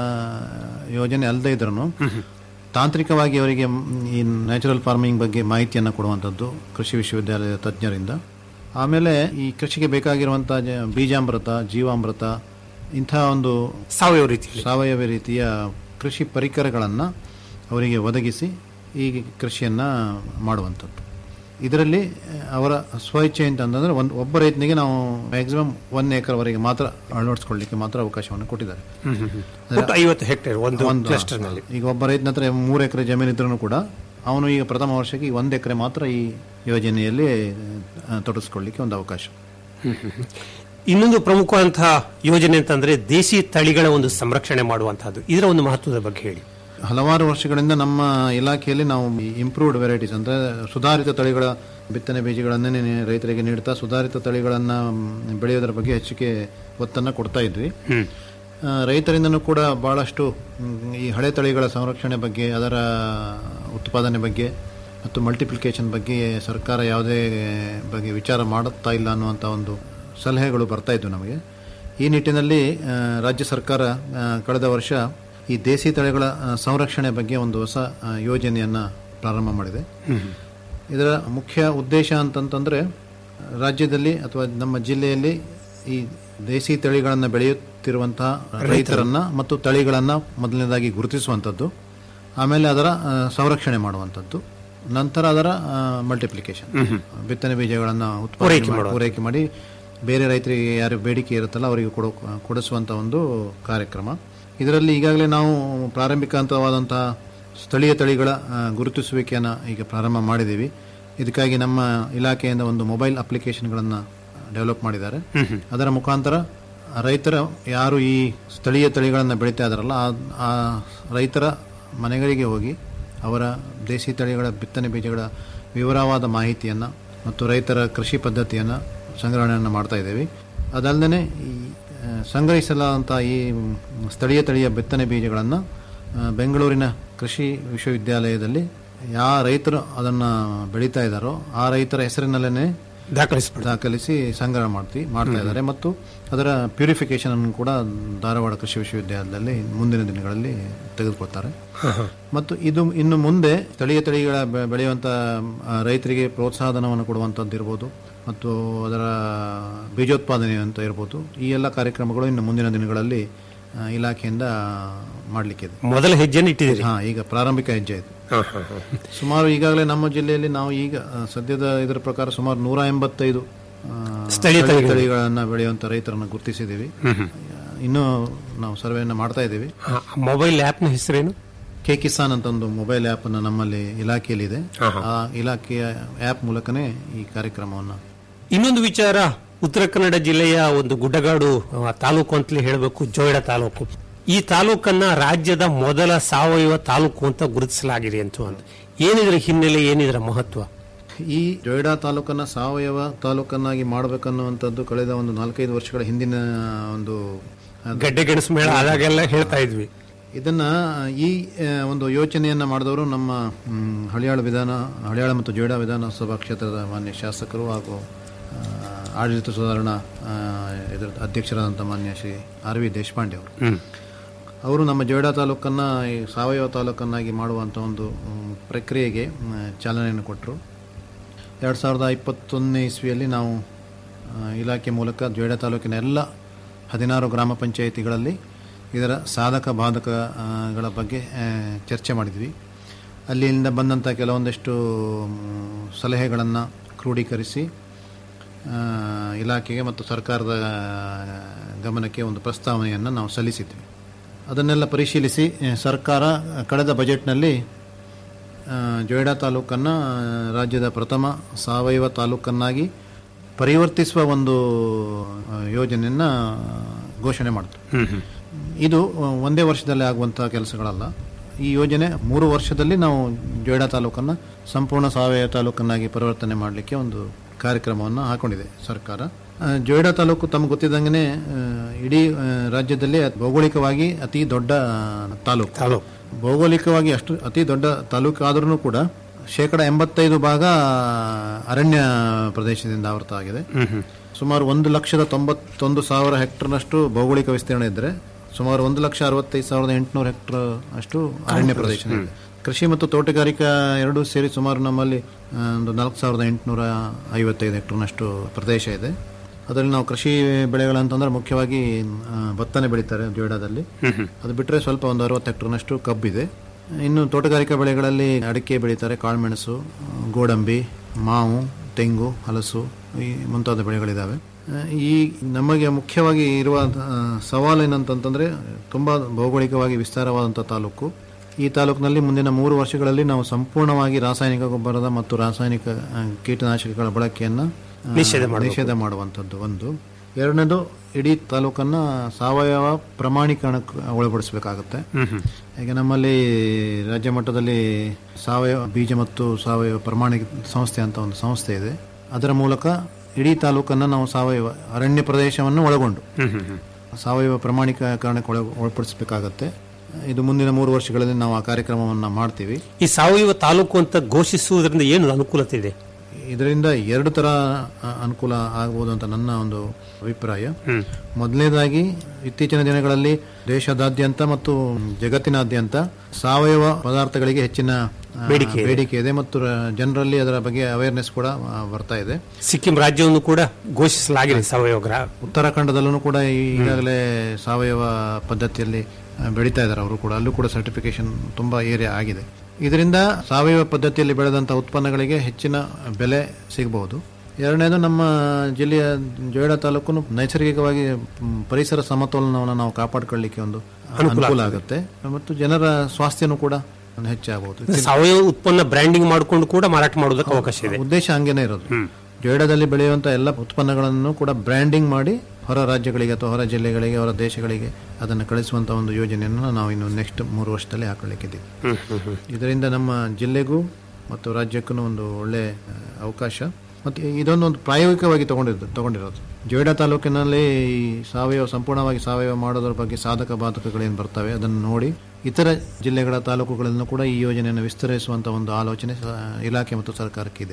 ಯೋಜನೆ ಅಲ್ಲದೆ ಇದ್ರೂ ತಾಂತ್ರಿಕವಾಗಿ ಅವರಿಗೆ ಮ್, ಈ ನ್ಯಾಚುರಲ್ ಫಾರ್ಮಿಂಗ್ ಬಗ್ಗೆ ಮಾಹಿತಿಯನ್ನು ಕೊಡುವಂಥದ್ದು ಕೃಷಿ ವಿಶ್ವವಿದ್ಯಾಲಯದ ತಜ್ಞರಿಂದ ಆಮೇಲೆ ಈ ಕೃಷಿಗೆ ಬೇಕಾಗಿರುವಂಥ ಜ- ಬೀಜಾಮೃತ ಜೀವಾಮೃತ ಇಂಥ ಒಂದು ಸಾವಯವ ರೀತಿ ಸಾವಯವ ರೀತಿಯ ಕೃಷಿ ಪರಿಕರಗಳನ್ನು ಅವರಿಗೆ ಒದಗಿಸಿ ಈ ಕೃಷಿಯನ್ನು ಮಾಡುವಂಥದ್ದು ಇದರಲ್ಲಿ ಅಹ್, ಅವರ ಸ್ವಇಚ್ಛೆ ಅಂತಂದ್ರೆ ಒಂದು ಒಬ್ಬ ರೈತನಿಗೆ ನಾವು ಮ್ಯಾಕ್ಸಿಮಮ್ ಒನ್ ಏಕರ್ವರೆಗೆ ಮಾತ್ರ ಅಳವಡಿಸ್ಕೊಳ್ಳಿಕ್ಕೆ ಮಾತ್ರ ಅವಕಾಶವನ್ನು ಕೊಟ್ಟಿದ್ದಾರೆ ಒಟ್ಟು ಐವತ್ತು ಹೆಕ್ಟೇರ್ ಒಂದು ಒಂದು ಕ್ಲಸ್ಟರ್ ನಲ್ಲಿ ಈಗ ಒಬ್ಬ ರೈತನ ಹತ್ರ ಮೂರು ಎಕರೆ ಜಮೀನು ಇದ್ರೂ ಕೂಡ ಅವನು ಈಗ ಪ್ರಥಮ ವರ್ಷಕ್ಕೆ ಈ ಒಂದು ಎಕರೆ ಮಾತ್ರ ಈ ಯೋಜನೆಯಲ್ಲಿ ಅಹ್, ತೊಡಗಿಸ್ಕೊಳ್ಳಿಕ್ಕೆ ಒಂದು ಅವಕಾಶ ಇನ್ನೊಂದು ಪ್ರಮುಖವಾದಂತಹ ಯೋಜನೆ ಅಂತಂದ್ರೆ ದೇಸಿ ತಳಿಗಳ ಒಂದು ಸಂರಕ್ಷಣೆ ಮಾಡುವಂತಹದ್ದು ಇದರ ಒಂದು ಮಹತ್ವದ ಬಗ್ಗೆ ಹೇಳಿ ಹಲವಾರು ವರ್ಷಗಳಿಂದ ನಮ್ಮ ಇಲಾಖೆಯಲ್ಲಿ ನಾವು ಇಂಪ್ರೂವ್ಡ್ ವೆರೈಟೀಸ್ ಅಂದ್ರೆ ಸುಧಾರಿತ ತಳಿಗಳ ಬಿತ್ತನೆ ಬೀಜಗಳನ್ನೇ ನಿ- ರೈತರಿಗೆ ನೀಡ್ತಾ ಸುಧಾರಿತ ತಳಿಗಳನ್ನ ಮ್, ಬೆಳೆಯೋದರ ಬಗ್ಗೆ ಹೆಚ್ಚಿಗೆ ಒತ್ತನ್ನು ಕೊಡ್ತಾ ಇದ್ವಿ ಆ, ರೈತರಿಂದನೂ ಕೂಡ ಬಹಳಷ್ಟು ಮ್, ಈ ಹಳೆ ತಳಿಗಳ ಸಂರಕ್ಷಣೆ ಬಗ್ಗೆ ಅದರ ಉತ್ಪಾದನೆ ಬಗ್ಗೆ ಮತ್ತು ಮಲ್ಟಿಪ್ಲಿಕೇಶನ್ ಬಗ್ಗೆ ಸರ್ಕಾರ ಯಾವುದೇ ಬಗ್ಗೆ ವಿಚಾರ ಮಾಡುತ್ತಾ ಇಲ್ಲ ಅನ್ನುವಂಥ ಒಂದು ಸಲಹೆಗಳು ಬರ್ತಾ ಇದ್ವು ನಮಗೆ ಈ ನಿಟ್ಟಿನಲ್ಲಿ ಆ, ರಾಜ್ಯ ಸರ್ಕಾರ ಆ, ಕಳೆದ ವರ್ಷ ಈ ದೇಸಿ ತಳಿಗಳ ಆ, ಸಂರಕ್ಷಣೆ ಬಗ್ಗೆ ಒಂದು ಹೊಸ ಆ, ಯೋಜನೆಯನ್ನ ಪ್ರಾರಂಭ ಮಾಡಿದೆ ಇದರ ಮುಖ್ಯ ಉದ್ದೇಶ ಅಂತಂತಂದ್ರೆ ರಾಜ್ಯದಲ್ಲಿ ಅಥವಾ ನಮ್ಮ ಜಿಲ್ಲೆಯಲ್ಲಿ ಈ ದೇಸಿ ತಳಿಗಳನ್ನು ಬೆಳೆಯುತ್ತಿರುವಂತಹ ರೈತರನ್ನ ಮತ್ತು ತಳಿಗಳನ್ನ ಮೊದಲನೇದಾಗಿ ಗುರುತಿಸುವಂಥದ್ದು ಆಮೇಲೆ ಅದರ ಆ, ಸಂರಕ್ಷಣೆ ಮಾಡುವಂಥದ್ದು ನಂತರ ಅದರ ಮಲ್ಟಿಪ್ಲಿಕೇಶನ್ ಬಿತ್ತನೆ ಬೀಜಗಳನ್ನು ಉತ್ಪಾದನೆ ಮಾಡಿ- ಪೂರೈಕೆ ಮಾಡಿ ಬೇರೆ ರೈತರಿಗೆ ಯಾರು ಬೇಡಿಕೆ ಇರುತ್ತಲ್ಲ ಅವರಿಗೆ ಕೊಡೋ ಕೊಡಿಸುವಂಥ ಒಂದು ಕಾರ್ಯಕ್ರಮ ಇದರಲ್ಲಿ ಈಗಾಗಲೇ ನಾವು ಪ್ರಾರಂಭಿಕ ಹಂತವಾದಂತಹ ಸ್ಥಳೀಯ ತಳಿಗಳ ಆ, ಗುರುತಿಸುವಿಕೆಯನ್ನು ಈಗ ಪ್ರಾರಂಭ ಮಾಡಿದ್ದೀವಿ ಇದಕ್ಕಾಗಿ ನಮ್ಮ ಇಲಾಖೆಯಿಂದ ಒಂದು ಮೊಬೈಲ್ ಅಪ್ಲಿಕೇಶನ್ಗಳನ್ನು ಡೆವಲಪ್ ಮಾಡಿದ್ದಾರೆ ಅದರ ಮುಖಾಂತರ ರೈತರ ಯಾರು ಈ ಸ್ಥಳೀಯ ತಳಿಗಳನ್ನು ಬೆಳೀತಾ ಇದ್ದಾರಲ್ಲ ಆ- ಆ ರೈತರ ಮನೆಗಳಿಗೆ ಹೋಗಿ ಅವರ ದೇಸಿ ತಳಿಗಳ ಬಿತ್ತನೆ ಬೀಜಗಳ ವಿವರವಾದ ಮಾಹಿತಿಯನ್ನು ಮತ್ತು ರೈತರ ಕೃಷಿ ಪದ್ಧತಿಯನ್ನು ಸಂಗ್ರಹಣೆಯನ್ನು ಮಾಡ್ತಾ ಇದ್ದೇವೆ ಅದಲ್ಲದೆ ಈ ಆ, ಸಂಗ್ರಹಿಸಲಾದಂಥ ಈ ಮ್, ಸ್ಥಳೀಯ ತಳಿಯ ಬಿತ್ತನೆ ಬೀಜಗಳನ್ನು ಆ, ಬೆಂಗಳೂರಿನ ಕೃಷಿ ವಿಶ್ವವಿದ್ಯಾಲಯದಲ್ಲಿ ಯಾವ ರೈತರು ಅದನ್ನು ಬೆಳೀತಾ ಇದ್ದಾರೋ ಆ ರೈತರ ಹೆಸರಿನಲ್ಲೇ ದಾಖಲಿಸ್ಬಿಡ ದಾಖಲಿಸಿ ಸಂಗ್ರಹ ಮಾಡ್ತಿ ಮಾಡ್ತಾ ಇದ್ದಾರೆ ಮತ್ತು ಅದರ ಪ್ಯೂರಿಫಿಕೇಶನ್ ಅನ್ನು ಕೂಡ ಧಾರವಾಡ ಕೃಷಿ ವಿಶ್ವವಿದ್ಯಾಲಯದಲ್ಲಿ ಮುಂದಿನ ದಿನಗಳಲ್ಲಿ ತೆಗೆದುಕೊಳ್ತಾರೆ ಮತ್ತು ಇದು ಇನ್ನು ಮುಂದೆ ಸ್ಥಳೀಯ ತಳಿಗಳ ಬೆ- ಬೆಳೆಯುವಂತ ಆ, ರೈತರಿಗೆ ಪ್ರೋತ್ಸಾಹಧನವನ್ನು ಕೊಡುವಂಥದ್ದು ಇರ್ಬೋದು ಮತ್ತು ಅದರ ಬೀಜೋತ್ಪಾದನೆ ಅಂತ ಇರ್ಬೋದು ಈ ಎಲ್ಲ ಕಾರ್ಯಕ್ರಮಗಳು ಇನ್ನು ಮುಂದಿನ ದಿನಗಳಲ್ಲಿ ಆ, ಇಲಾಖೆಯಿಂದ ಮಾಡಲಿಕ್ಕಿದೆ ಮೊದಲ ಹೆಜ್ಜೆನ ಇಟ್ಟಿದ್ದೀರಿ ಹಾ ಈಗ ಪ್ರಾರಂಭಿಕ ಹೆಜ್ಜೆ ಇದು ಹಾ, ಹಾ, ಹಾ. ಸುಮಾರು ಈಗಾಗಲೇ ನಮ್ಮ ಜಿಲ್ಲೆಯಲ್ಲಿ ನಾವು ಈಗ ಆ, ಸದ್ಯದ ಇದರ ಪ್ರಕಾರ ಸುಮಾರು ನೂರ ಎಂಬತ್ತೈದು ಆ, ಸ್ಥಳೀಯ ಸ್ಥಳೀಯ ತಳಿಗಳನ್ನ ಬೆಳೆಯುವಂತ ರೈತರನ್ನ ಗುರುತಿಸಿದ್ದೀವಿ ಇನ್ನು ನಾವು ಸರ್ವೆಯನ್ನು ಮಾಡ್ತಾ ಇದ್ದೀವಿ ಹಾ, ಮೊಬೈಲ್ ಆ್ಯಪ್ನ ಹೆಸರೇನು ಕೆ ಕಿಸಾನ್ ಅಂತ ಒಂದು ಮೊಬೈಲ್ ಆ್ಯಪ್ ಅನ್ನು ನಮ್ಮಲ್ಲಿ ಇಲಾಖೆಯಲ್ಲಿ ಇದೆ ಆ ಇಲಾಖೆಯ ಆ್ಯಪ್ ಮೂಲಕನೇ ಈ ಕಾರ್ಯಕ್ರಮವನ್ನು ಇನ್ನೊಂದು ವಿಚಾರ ಉತ್ತರ ಕನ್ನಡ ಜಿಲ್ಲೆಯ ಒಂದು ಗುಡ್ಡಗಾಡು ಆ, ತಾಲೂಕು ಅಂತಲೇ ಹೇಳಬೇಕು ಜೋಯಿಡ ತಾಲೂಕು ಈ ತಾಲೂಕನ್ನ ರಾಜ್ಯದ ಮೊದಲ ಸಾವಯವ ತಾಲೂಕು ಅಂತ ಗುರುತಿಸಲಾಗಿದೆ ಅಂತ ಅಂತ ಏನಿದ್ರ ಹಿನ್ನೆಲೆ ಏನಿದ್ರ ಮಹತ್ವ ಈ ಜೊಯ್ಡಾ ತಾಲೂಕನ್ನ ಸಾವಯವ ತಾಲೂಕನ್ನಾಗಿ ಮಾಡಬೇಕನ್ನುವಂಥದ್ದು ಕಳೆದ ಒಂದು ನಾಲ್ಕೈದು ವರ್ಷಗಳ ಹಿಂದಿನ ಒಂದು ಆ, ಗಡ್ಡೆ ಗೆಣಸು ಮೇಳ ಆದಾಗೆಲ್ಲ ಹೇಳ್ತಾ ಇದ್ವಿ ಇದನ್ನ ಈ ಆ, ಒಂದು ಯೋಚನೆಯನ್ನ ಮಾಡಿದವರು ನಮ್ಮ ಮ್, ಹಳಿಯಾಳ ವಿಧಾನ ಹಳಿಯಾಳ ಮತ್ತು ಜೋಯಿಡಾ ವಿಧಾನಸಭಾ ಕ್ಷೇತ್ರದ ಮಾನ್ಯ ಶಾಸಕರು ಹಾಗೂ ಆ, ಆಡಳಿತ ಸುಧಾರಣಾ ಆ, ಇದರ ಅಧ್ಯಕ್ಷರಾದಂಥ ಮಾನ್ಯ ಶ್ರೀ ಆರ್ ವಿ ದೇಶಪಾಂಡೆ ಅವರು ಅವರು ನಮ್ಮ ಜೋಯಿಡಾ ತಾಲೂಕನ್ನು ಈ ಸಾವಯವ ತಾಲೂಕನ್ನಾಗಿ ಮಾಡುವಂಥ ಒಂದು ಮ್, ಪ್ರಕ್ರಿಯೆಗೆ ಮ್, ಚಾಲನೆಯನ್ನು ಕೊಟ್ಟರು ಎರಡು ಸಾವಿರದ ಇಪ್ಪತ್ತೊಂದನೇ ಇಸ್ವಿಯಲ್ಲಿ ನಾವು ಆ, ಇಲಾಖೆ ಮೂಲಕ ಜೋಯಿಡಾ ತಾಲೂಕಿನ ಎಲ್ಲ ಹದಿನಾರು ಗ್ರಾಮ ಪಂಚಾಯಿತಿಗಳಲ್ಲಿ ಇದರ ಸಾಧಕ ಬಾಧಕಗಳ ಬಗ್ಗೆ ಆ, ಚರ್ಚೆ ಮಾಡಿದ್ವಿ ಅಲ್ಲಿಂದ ಬಂದಂಥ ಕೆಲವೊಂದಷ್ಟು ಸಲಹೆಗಳನ್ನು ಕ್ರೋಢೀಕರಿಸಿ ಆ, ಇಲಾಖೆಗೆ ಮತ್ತು ಸರ್ಕಾರದ ಗಮನಕ್ಕೆ ಒಂದು ಪ್ರಸ್ತಾವನೆಯನ್ನು ನಾವು ಸಲ್ಲಿಸಿದ್ವಿ ಅದನ್ನೆಲ್ಲ ಪರಿಶೀಲಿಸಿ ಆ, ಸರ್ಕಾರ ಕಳೆದ ಬಜೆಟ್ನಲ್ಲಿ ಆ, ಜೊಯ್ಡಾ ತಾಲೂಕನ್ನು ರಾಜ್ಯದ ಪ್ರಥಮ ಸಾವಯವ ತಾಲೂಕನ್ನಾಗಿ ಪರಿವರ್ತಿಸುವ ಒಂದು ಆ, ಯೋಜನೆಯನ್ನು ಘೋಷಣೆ ಮಾಡಿತು ಇದು ಆ, ಒಂದೇ ವರ್ಷದಲ್ಲಿ ಆಗುವಂತಹ ಕೆಲಸಗಳಲ್ಲ ಈ ಯೋಜನೆ ಮೂರು ವರ್ಷದಲ್ಲಿ ನಾವು ಜೊಯ್ಡಾ ತಾಲೂಕನ್ನು ಸಂಪೂರ್ಣ ಸಾವಯವ ತಾಲೂಕನ್ನಾಗಿ ಪರಿವರ್ತನೆ ಮಾಡಲಿಕ್ಕೆ ಒಂದು ಕಾರ್ಯಕ್ರಮವನ್ನು ಹಾಕೊಂಡಿದೆ ಸರ್ಕಾರ ಆ, ಜೊಯ್ಡಾ ತಾಲೂಕು ತಮಗೆ ಗೊತ್ತಿದ್ದಂಗೆ ಇಡೀ ಆ, ರಾಜ್ಯದಲ್ಲಿ ಭೌಗೋಳಿಕವಾಗಿ ಅತಿ ದೊಡ್ಡ ತಾಲೂಕು ತಾಲೂಕು ಭೌಗೋಳಿಕವಾಗಿ ಅಷ್ಟು ಅತಿ ದೊಡ್ಡ ತಾಲೂಕು ಆದ್ರೂ ಕೂಡ ಶೇಕಡ ಎಂಬತ್ತೈದು ಭಾಗ ಅರಣ್ಯ ಪ್ರದೇಶದಿಂದ ಆವೃತವಾಗಿದೆ ಸುಮಾರು ಒಂದು ಲಕ್ಷದ ತೊಂಬತ್ತೊಂದು ಸಾವಿರ ಹೆಕ್ಟರ್ನಷ್ಟು ಭೌಗೋಳಿಕ ವಿಸ್ತೀರ್ಣ ಇದ್ದರೆ ಸುಮಾರು ಒಂದು ಲಕ್ಷ ಅರವತ್ತೈದು ಸಾವಿರದ ಎಂಟುನೂರು ಹೆಕ್ಟರ್ ಅಷ್ಟು ಅರಣ್ಯ ಪ್ರದೇಶ ಇದೆ ಕೃಷಿ ಮತ್ತು ತೋಟಗಾರಿಕಾ ಎರಡೂ ಸೇರಿ ಸುಮಾರು ನಮ್ಮಲ್ಲಿ ಆ, ಒಂದು ನಾಲ್ಕು ಸಾವಿರದ ಎಂಟುನೂರ ಐವತ್ತೈದು ಹೆಕ್ಟರ್ನಷ್ಟು ಪ್ರದೇಶ ಇದೆ ಅದರಲ್ಲಿ ನಾವು ಕೃಷಿ ಬೆಳೆಗಳಂತಂದ್ರೆ ಮುಖ್ಯವಾಗಿ ಆ, ಭತ್ತನೇ ಬೆಳೀತಾರೆ ಜೋಯಿಡಾದಲ್ಲಿ ಅದು ಬಿಟ್ಟರೆ ಸ್ವಲ್ಪ ಒಂದು ಅರವತ್ತು ಹೆಕ್ಟರ್ನಷ್ಟು ಕಬ್ಬಿದೆ ಇನ್ನು ತೋಟಗಾರಿಕಾ ಬೆಳೆಗಳಲ್ಲಿ ಅಡಿಕೆ ಬೆಳೀತಾರೆ ಕಾಳುಮೆಣಸು ಆ, ಗೋಡಂಬಿ ಮಾವು ತೆಂಗು ಹಲಸು ಈ ಮುಂತಾದ ಬೆಳೆಗಳಿದ್ದಾವೆ ಆ, ಈ ನಮಗೆ ಮುಖ್ಯವಾಗಿ ಇರುವ ಆ, ಸವಾಲು ಏನಂತಂತಂದ್ರೆ ತುಂಬಾ ಭೌಗೋಳಿಕವಾಗಿ ವಿಸ್ತಾರವಾದಂಥ ತಾಲೂಕು ಈ ತಾಲೂಕಿನಲ್ಲಿ ಮುಂದಿನ ಮೂರು ವರ್ಷಗಳಲ್ಲಿ ನಾವು ಸಂಪೂರ್ಣವಾಗಿ ರಾಸಾಯನಿಕ ಗೊಬ್ಬರದ ಮತ್ತು ರಾಸಾಯನಿಕ ಆ, ಕೀಟನಾಶಕಗಳ ಬಳಕೆಯನ್ನು ಆ, ನಿಷೇಧ ಮಾಡ್ಬೇಕು. ನಿಷೇಧ ಮಾಡುವಂಥದ್ದು ಒಂದು ಎರಡನೇದು ಇಡೀ ತಾಲೂಕನ್ನ ಸಾವಯವ ಪ್ರಮಾಣೀಕರಣಕ್ಕೆ ಒಳಪಡಿಸಬೇಕಾಗುತ್ತೆ ಈಗ ನಮ್ಮಲ್ಲಿ ರಾಜ್ಯ ಮಟ್ಟದಲ್ಲಿ ಸಾವಯವ ಬೀಜ ಮತ್ತು ಸಾವಯವ ಪ್ರಮಾಣಿಕ ಸಂಸ್ಥೆ ಅಂತ ಒಂದು ಸಂಸ್ಥೆ ಇದೆ ಅದರ ಮೂಲಕ ಇಡೀ ತಾಲೂಕನ್ನ ನಾವು ಸಾವಯವ ಅರಣ್ಯ ಪ್ರದೇಶವನ್ನು ಒಳಗೊಂಡು ಸಾವಯವ ಪ್ರಮಾಣೀಕರಣಕ್ಕೆ ಒಳ ಒಳಪಡಿಸಬೇಕಾಗತ್ತೆ ಇದು ಮುಂದಿನ ಮೂರು ವರ್ಷಗಳಲ್ಲಿ ನಾವು ಆ ಕಾರ್ಯಕ್ರಮವನ್ನು ಮಾಡ್ತೀವಿ ಈ ಸಾವಯವ ತಾಲೂಕು ಅಂತ ಘೋಷಿಸುವುದರಿಂದ ಏನು ಅನುಕೂಲತೆ ಇದೆ ಇದರಿಂದ ಎರಡು ತರ ಅ, ಅನುಕೂಲ ಆಗಬಹುದು ಅಂತ ನನ್ನ ಒಂದು ಅಭಿಪ್ರಾಯ ಮೊದಲನೇದಾಗಿ ಇತ್ತೀಚಿನ ದಿನಗಳಲ್ಲಿ ದೇಶದಾದ್ಯಂತ ಮತ್ತು ಜಗತ್ತಿನಾದ್ಯಂತ ಸಾವಯವ ಪದಾರ್ಥಗಳಿಗೆ ಹೆಚ್ಚಿನ ಆ, ಬೇಡಿಕೆ ಇದೆ. ಬೇಡಿಕೆ ಇದೆ ಮತ್ತು ರ- ಜನರಲ್ಲಿ ಅದರ ಬಗ್ಗೆ ಅವೇರ್ನೆಸ್ ಕೂಡ ಆ, ಬರ್ತಾ ಇದೆ ಸಿಕ್ಕಿಂ ರಾಜ್ಯವನ್ನು ಕೂಡ ಘೋಷಿಸಲಾಗಿದೆ ಸಾವಯವ ಗ್ರಾ ಉತ್ತರಾಖಂಡದಲ್ಲೂ ಕೂಡ ಈ- ಈಗಾಗಲೇ ಸಾವಯವ ಪದ್ಧತಿಯಲ್ಲಿ ಆ, ಬೆಳೀತಾ ಇದ್ದಾರೆ ಅವರು ಕೂಡ ಅಲ್ಲೂ ಕೂಡ ಸರ್ಟಿಫಿಕೇಶನ್ ತುಂಬಾ ಏರಿಯಾ ಆಗಿದೆ ಇದರಿಂದ ಸಾವಯವ ಪದ್ಧತಿಯಲ್ಲಿ ಬೆಳೆದಂಥ ಉತ್ಪನ್ನಗಳಿಗೆ ಹೆಚ್ಚಿನ ಬೆಲೆ ಸಿಗಬಹುದು ಎರಡನೇದು ನಮ್ಮ ಜಿಲ್ಲೆಯ ಜೋಯಿಡಾ ತಾಲೂಕು ನೈಸರ್ಗಿಕವಾಗಿ ಮ್, ಪರಿಸರ ಸಮತೋಲನವನ್ನು ನಾವು ಕಾಪಾಡಿಕೊಳ್ಳಿಕ್ಕೆ ಒಂದು ಅನುಕೂಲ ಆಗುತ್ತೆ ಮತ್ತು ಜನರ ಸ್ವಾಸ್ಥ್ಯನೂ ಕೂಡ ಒಂದು ಹೆಚ್ಚಾಗಬಹುದು ಸಾವಯವ ಉತ್ಪನ್ನ ಬ್ರ್ಯಾಂಡಿಂಗ್ ಮಾಡಿಕೊಂಡು ಕೂಡ ಮಾರಾಟ ಮಾಡೋದಕ್ಕೆ ಅವಕಾಶ ಇದೆ ಉದ್ದೇಶ ಹಂಗೇನೆ ಇರೋದು ಜೋಯಿಡಾದಲ್ಲಿ ಬೆಳೆಯುವಂತ ಎಲ್ಲ ಉತ್ಪನ್ನಗಳನ್ನು ಕೂಡ ಬ್ರ್ಯಾಂಡಿಂಗ್ ಮಾಡಿ ಹೊರ ರಾಜ್ಯಗಳಿಗೆ ಅಥವಾ ಹೊರ ಜಿಲ್ಲೆಗಳಿಗೆ ಹೊರ ದೇಶಗಳಿಗೆ ಅದನ್ನು ಕಳಿಸುವಂತ ಒಂದು ಯೋಜನೆಯನ್ನು ನಾವು ಇನ್ನು ನೆಕ್ಸ್ಟ್ ಮೂರು ವರ್ಷದಲ್ಲಿ ಹಾಕೊಳ್ಳಿಕ್ಕಿದ್ದೀವಿ ಇದರಿಂದ ನಮ್ಮ ಜಿಲ್ಲೆಗೂ ಮತ್ತು ರಾಜ್ಯಕ್ಕೂ ಒಂದು ಒಳ್ಳೆ ಆ, ಅವಕಾಶ ಮತ್ತು ಇದೊಂದು ಒಂದು ಪ್ರಾಯೋಗಿಕವಾಗಿ ತಗೊಂಡಿರೋದು ತಗೊಂಡಿರೋದು ಜೋಯಿಡಾ ತಾಲೂಕಿನಲ್ಲಿ ಈ ಸಾವಯವ ಸಂಪೂರ್ಣವಾಗಿ ಸಾವಯವ ಮಾಡೋದ್ರ ಬಗ್ಗೆ ಸಾಧಕ ಬಾಧಕಗಳೇನು ಬರ್ತವೆ ಅದನ್ನು ನೋಡಿ ಇತರ ಜಿಲ್ಲೆಗಳ ತಾಲೂಕುಗಳನ್ನು ಕೂಡ ಈ ಯೋಜನೆಯನ್ನು ವಿಸ್ತರಿಸುವಂತ ಒಂದು ಆಲೋಚನೆ ಸ- ಇಲಾಖೆ ಮತ್ತು ಸರ್ಕಾರಕ್ಕಿದೆ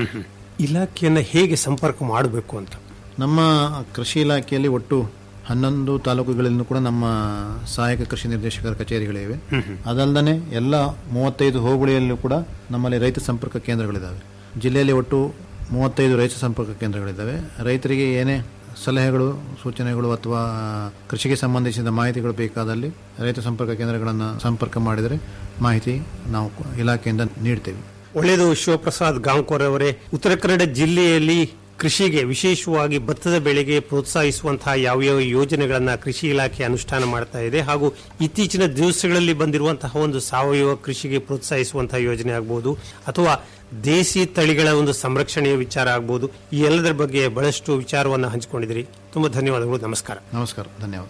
ಇಲಾಖೆಯನ್ನ ಹೇಗೆ ಸಂಪರ್ಕ ಮಾಡಬೇಕು ಅಂತ ನಮ್ಮ ಕೃಷಿ ಇಲಾಖೆಯಲ್ಲಿ ಒಟ್ಟು ಹನ್ನೊಂದು ತಾಲೂಕುಗಳಲ್ಲೂ ಕೂಡ ನಮ್ಮ ಸಹಾಯಕ ಕೃಷಿ ನಿರ್ದೇಶಕರ ಕಚೇರಿಗಳಿವೆ ಅದಲ್ಲದೆ ಎಲ್ಲ ಮೂವತ್ತೈದು ಹೋಬಳಿಯಲ್ಲೂ ಕೂಡ ನಮ್ಮಲ್ಲಿ ರೈತ ಸಂಪರ್ಕ ಕೇಂದ್ರಗಳಿದ್ದಾವೆ ಜಿಲ್ಲೆಯಲ್ಲಿ ಒಟ್ಟು ಮೂವತ್ತೈದು ರೈತ ಸಂಪರ್ಕ ಕೇಂದ್ರಗಳಿದ್ದಾವೆ ರೈತರಿಗೆ ಏನೇ ಸಲಹೆಗಳು ಸೂಚನೆಗಳು ಅಥವಾ ಕೃಷಿಗೆ ಸಂಬಂಧಿಸಿದ ಮಾಹಿತಿಗಳು ಬೇಕಾದಲ್ಲಿ ರೈತ ಸಂಪರ್ಕ ಕೇಂದ್ರಗಳನ್ನು ಸಂಪರ್ಕ ಮಾಡಿದರೆ ಮಾಹಿತಿ ನಾವು ಇಲಾಖೆಯಿಂದ ನೀಡ್ತೇವೆ ಒಳ್ಳೆಯದು ಶಿವಪ್ರಸಾದ್ ಗಾಂವ್ಕರ್ ಅವರೇ ಉತ್ತರ ಕನ್ನಡ ಜಿಲ್ಲೆಯಲ್ಲಿ ಕೃಷಿಗೆ ವಿಶೇಷವಾಗಿ ಭತ್ತದ ಬೆಳೆಗೆ ಪ್ರೋತ್ಸಾಹಿಸುವಂತಹ ಯಾವ್ಯಾವ ಯೋಜನೆಗಳನ್ನ ಕೃಷಿ ಇಲಾಖೆ ಅನುಷ್ಠಾನ ಮಾಡ್ತಾ ಇದೆ ಹಾಗೂ ಇತ್ತೀಚಿನ ದಿವಸಗಳಲ್ಲಿ ಬಂದಿರುವಂತಹ ಒಂದು ಸಾವಯವ ಕೃಷಿಗೆ ಪ್ರೋತ್ಸಾಹಿಸುವಂತಹ ಯೋಜನೆ ಆಗಬಹುದು ಅಥವಾ ದೇಸಿ ತಳಿಗಳ ಒಂದು ಸಂರಕ್ಷಣೆಯ ವಿಚಾರ ಆಗಬಹುದು ಈ ಎಲ್ಲದರ ಬಗ್ಗೆ ಬಹಳಷ್ಟು ವಿಚಾರವನ್ನು ಹಂಚಿಕೊಂಡಿದ್ದೀರಿ ತುಂಬಾ ಧನ್ಯವಾದಗಳು ನಮಸ್ಕಾರ ನಮಸ್ಕಾರ ಧನ್ಯವಾದ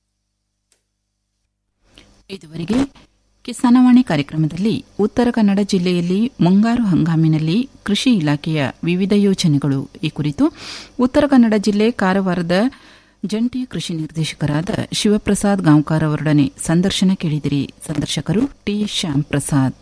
ಇದುವರೆಗೆ ಕಿಸಾನವಾಣಿ ಕಾರ್ಯಕ್ರಮದಲ್ಲಿ ಉತ್ತರ ಕನ್ನಡ ಜಿಲ್ಲೆಯಲ್ಲಿ ಮುಂಗಾರು ಹಂಗಾಮಿನಲ್ಲಿ ಕೃಷಿ ಇಲಾಖೆಯ ವಿವಿಧ ಯೋಜನೆಗಳು ಈ ಕುರಿತು ಉತ್ತರ ಕನ್ನಡ ಜಿಲ್ಲೆ ಕಾರವಾರದ ಜಂಟಿ ಕೃಷಿ ನಿರ್ದೇಶಕರಾದ ಶಿವಪ್ರಸಾದ್ ಗಾಂವ್ಕರ್ ಅವರೊಡನೆ ಸಂದರ್ಶನ ಕೇಳಿದಿರಿ ಸಂದರ್ಶಕರು ಟಿ ಶ್ಯಾಮ್ ಪ್ರಸಾದ್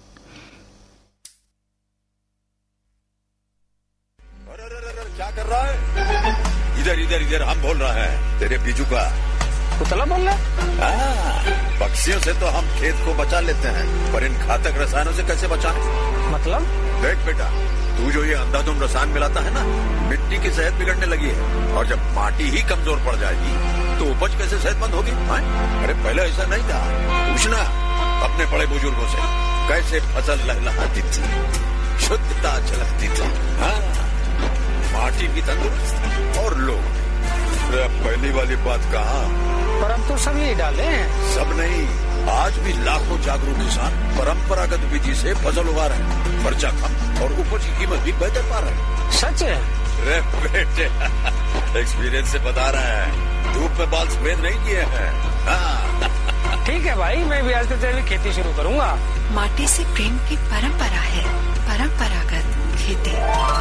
क्या कर रहा है इधर इधर इधर हम बोल रहे हैं तेरे बीजू का पुतला बोल रहा हाँ, पक्षियों से तो हम खेत को बचा लेते हैं पर इन घातक रसायनों से कैसे बचाएं? मतलब देख बेटा तू जो ये अंधाधुंध रसायन मिलाता है ना मिट्टी की सेहत बिगड़ने लगी है और जब माटी ही कमजोर पड़ जाएगी तो उपज कैसे सेहतमंद होगी हाँ? अरे पहले ऐसा नहीं था पूछना अपने बड़े बुजुर्गों से कैसे फसल लहलहाती थी शुद्धता झलकती थी हाँ माटी भी तंदुरुस्त और लोग भी। अरे अब पहली वाली बात कहा पर अब तो सब यही डाले हैं सब नहीं आज भी लाखों जागरूक किसान परंपरागत विधि से फसल उगा रहे हैं खर्चा कम और उपज की कीमत भी बेहतर पा रहे हैं सच है रे बेटे एक्सपीरियंस से बता रहे हैं धूप में बाल सफेद नहीं किए हैं हाँ, ठीक है भाई मैं भी आज से तेरी खेती शुरू करूंगा माटी से प्रेम की परंपरा है परंपरागत खेती